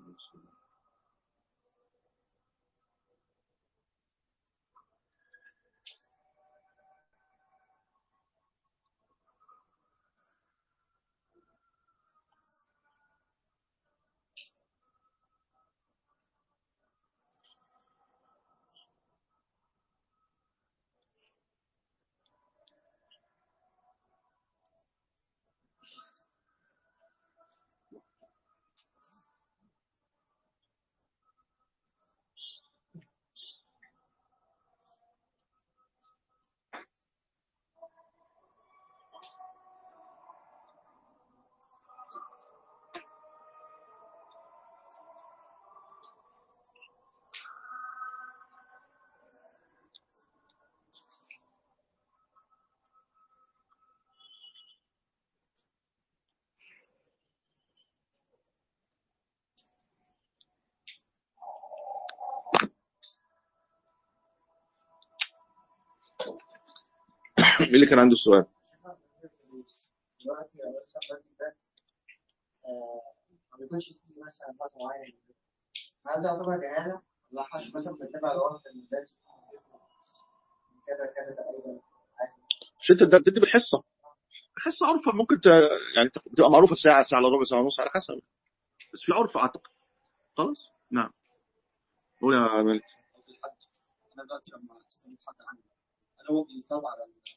مين اللي كان عنده السؤال؟ دلوقتي لو لسه الراجل ده آه، ما بيكونش فيه مثلا وقت معين هل ده يعتبر جهالة؟ ولا حش مثلا بنتبع الوقت المدرس كذا كذا تقريبا مش انت ده بتدي بالحصه الحصه عرفه ممكن ت... يعني بتبقى معروفه ساعه ساعه الا ربع ساعه ونص على حسب بس في عرف اعتقد خلاص نعم قول يا مالك في الحج انا دلوقتي لما استلم حد عني انا هو بيصاب على ال-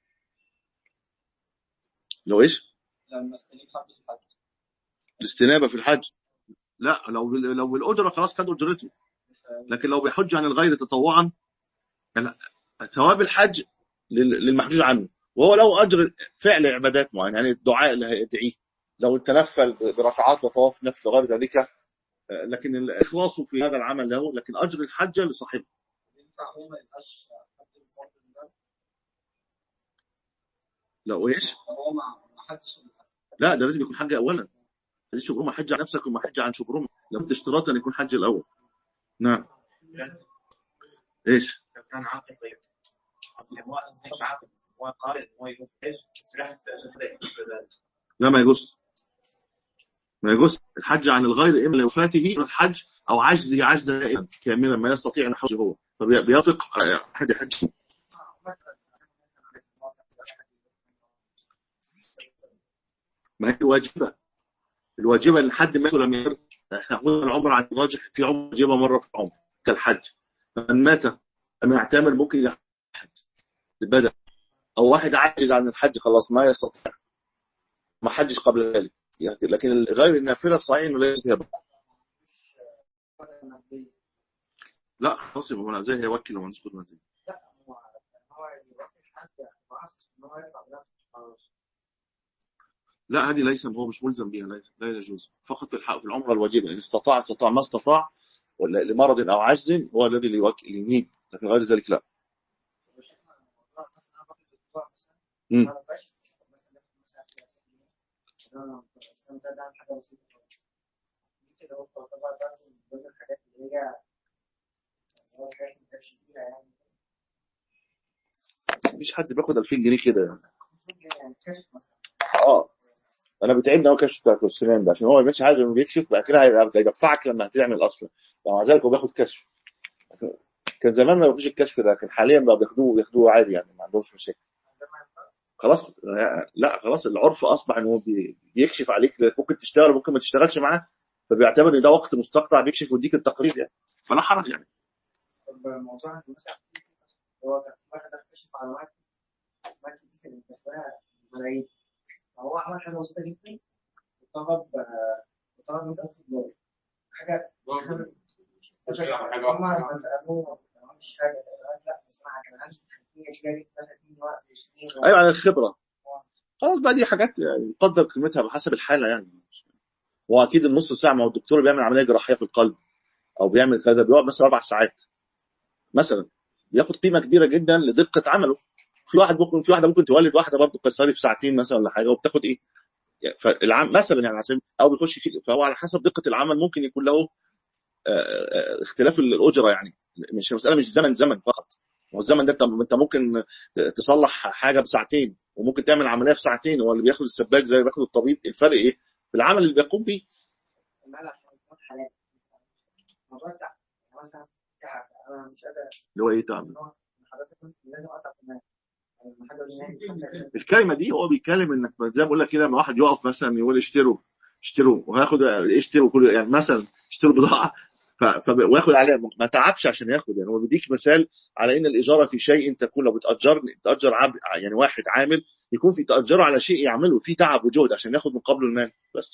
لو ايش؟ لما استلم حد في الحج الاستنابه في الحج لا لو لو بالاجره خلاص خد اجرته لكن لو بيحج عن الغير تطوعا لا، ثواب الحج لل- للمحجوج عنه وهو له اجر فعل عبادات معينه يعني الدعاء اللي هيدعيه لو تنفل بركعات وطواف نفل وغير ذلك آه، لكن الاخلاص في هذا العمل له لكن اجر الحج لصاحبه ينفع هو ما يبقاش حد الفرد ده لو ايش؟ طب هو ما ما حدش الحج لا ده لازم يكون حج اولا هذه شبرمه حج عن نفسك وما حج عن شبرمه لابد اشتراطا ان يكون حج الاول نعم بس ايش؟ لو كان عاقل طيب اصل هو مش عاقل بس هو قارئ هو يقول ايش بس راح يستاجر ذلك لا ما يجوز ما يجوز الحج عن الغير اما لوفاته من الحج او عجزه عجزا دائما كاملا ما يستطيع ان يحج هو فبيثق احد يحج ما هي الواجبه الواجبه اللي حد مات ولم يرد احنا قلنا العمره عن الراجح في عمره واجبه مره في العمر كالحج من مات لم يعتمر ممكن يحج البدن او واحد عاجز عن الحج خلاص ما يستطيع ما حجش قبل ذلك لكن غير النافله الصحيح انه ليس فيها بأس. لا خلاص يبقى من زي هيوكل ومن يسقط ما زي. لا هو هو يوكل حد معاه ان هو يدفع بنفسه خلاص. لا هذه ليس هو مش ملزم بها لا, لا يجوز فقط في الحق في العمره الواجبه ان استطاع استطاع ما استطاع ولا لمرض او عجز هو الذي اللي يوكل اللي ينيب لكن غير ذلك لا وشفنا الموضوع مثلا انا باخد الاسبوع مثلا مم. انا بكشف مثلا باخد مثلا انا انا ده ده حاجه بسيطه خالص. دي كده هو تعتبر برضه من ضمن الحاجات اللي هي اللي هو الحاجات اللي ما كانش فيها يعني مفيش حد بياخد 2000 جنيه كده يعني. 500 جنيه يعني كشف مثلا اه انا بتعبني هو كشف بتاع السنان ده عشان هو مش عايز انه بيكشف بعد كده هيبقى- هيدفعك لما هتعمل اصلا ومع ذلك هو بياخد كشف كان زمان ما بياخدوش الكشف ده لكن حاليا بقى بياخدوه بياخدوه عادي يعني ما عندهمش مشاكل ده ما ينفعش. خلاص لا خلاص العرف اصبح ان هو بي- بيكشف عليك ممكن تشتغل وممكن ما تشتغلش معاه فبيعتبر ان ده وقت مستقطع بيكشف ويديك التقرير يعني فلا حرج يعني طب موضوع إن مثلا هو كان واحد اكتشف على مايك مايك دي كانت دفعها ملايين فهو عمل حاجه بسيطه جدا وطلب آه، وطلب 100000 دولار حاجه برضه مش هيعمل حاجة هم واحدة. سالوه ما مش حاجه قال لا بس انا كان عندي خلفيه كبيره جدا خدتني وقت سنين ايوه عن الخبره خلاص بقى دي حاجات يعني يقدر قيمتها بحسب الحاله يعني هو اكيد النص ساعه ما هو الدكتور بيعمل عمليه جراحيه في القلب او بيعمل كذا بيقعد مثلا اربع ساعات مثلا بياخد قيمه كبيره جدا لدقه عمله في واحد ممكن في واحده ممكن تولد واحده برضه قيصري في ساعتين مثلا ولا حاجه وبتاخد ايه يعني فالعام مثلا يعني عشان او بيخش في فهو على حسب دقه العمل ممكن يكون له آه، آه، اختلاف الاجره يعني مش مساله مش زمن زمن فقط هو الزمن ده انت انت ممكن تصلح حاجه بساعتين وممكن تعمل عمليه في ساعتين هو اللي بياخد السباك زي اللي بياخد الطبيب الفرق ايه؟ في العمل اللي بيقوم بيه المال عشان يكون حلال الموضوع تعب يعني مثلا تعب انا مش قادر اللي هو ايه تعمل إن حضرتك كنت لازم اقطع في المال يعني لما حاجه يوناني الكلمه دي هو بيتكلم انك زي ما بقول لك كده لما واحد يقف مثلا يقول اشتروا اشتروا وهياخد اشتروا كل يعني مثلا اشتروا بضاعه ف... ف... وياخد عليها ما تعبش عشان ياخد يعني هو بيديك مثال على ان الاجاره في شيء تكون لو بتاجر بتاجر عب... يعني واحد عامل يكون في تاجره على شيء يعمله في تعب وجهد عشان ياخد مقابله المال بس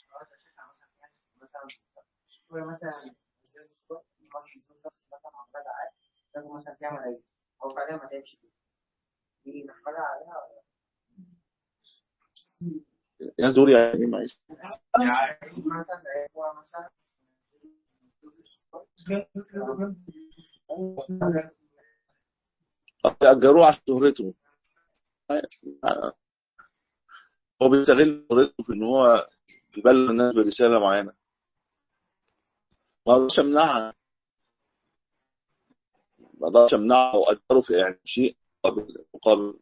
مثلا شويه مثلا زي الصبح مثلا يكون شخص مثلا عمال قاعد لازم مثلا تعمل ايه او فعلا ما تعملش كده دي نحملها عليها ولا يا دول يعني إيه معلش يعني مثلا هو مثلا يأجروه على شهرته هو بيستغل شهرته في ان هو يبلغ الناس برساله معينه ما اقدرش امنعها ما اقدرش امنعه او اجبره في يعني شيء مقابل مقابل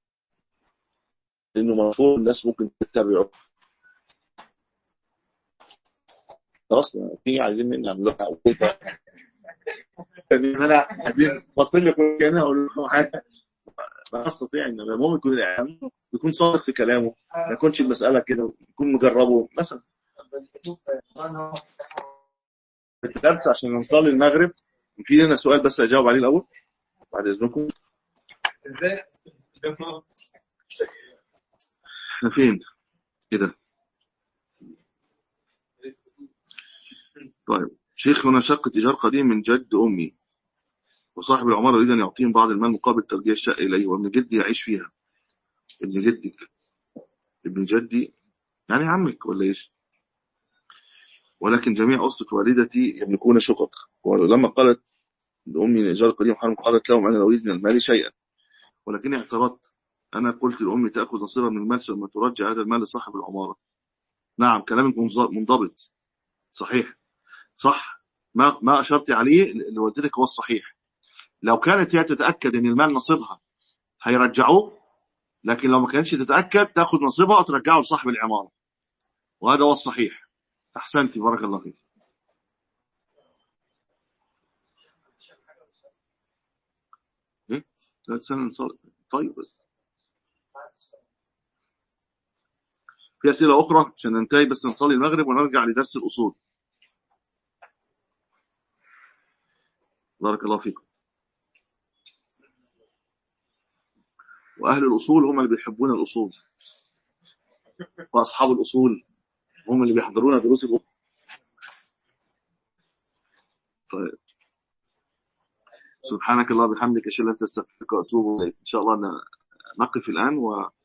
لانه مشهور الناس ممكن تتبعه خلاص في عايزين مني نعمل يعني انا عايزين واصل لي كل كلمه اقول لكم حاجه ما استطيع ان المهم يكون الاعلام يكون صادق في كلامه ما يكونش المساله كده يكون مجربه مثلا الدرس عشان نصلي المغرب في لنا سؤال بس اجاوب عليه الاول بعد اذنكم ازاي احنا فين كده طيب شيخنا شقة إيجار قديم من جد أمي وصاحب العمارة يريد أن يعطيهم بعض المال مقابل ترجيع الشقة إليه وابن جدي يعيش فيها ابن جدك ابن جدي يعني عمك ولا إيش ولكن جميع أسرة والدتي يملكون شقق ولما قالت لأمي إن إيجار القديم حرام قالت لهم أنا لا أريد من المال شيئا ولكني اعترضت أنا قلت لأمي تأخذ نصيبها من المال ثم ترجع هذا المال لصاحب العمارة نعم كلامك منض- منضبط صحيح صح ما ما اشرت عليه لوالدتك هو الصحيح لو كانت هي تتاكد ان المال نصيبها هيرجعوه لكن لو ما كانتش تتاكد تاخذ نصيبها وترجعه لصاحب العماره وهذا هو الصحيح احسنتي بارك الله فيك ايه ثلاث سنه نصلي طيب في أسئلة أخرى عشان ننتهي بس نصلي المغرب ونرجع لدرس الأصول بارك الله فيكم وأهل الأصول هم اللي بيحبون الأصول وأصحاب الأصول هم اللي بيحضرون دروس الأصول طيب سبحانك الله بحمدك أشهد أن لا إله إلا أنت أستغفرك وأتوب إليك إن شاء الله ن- نقف الآن و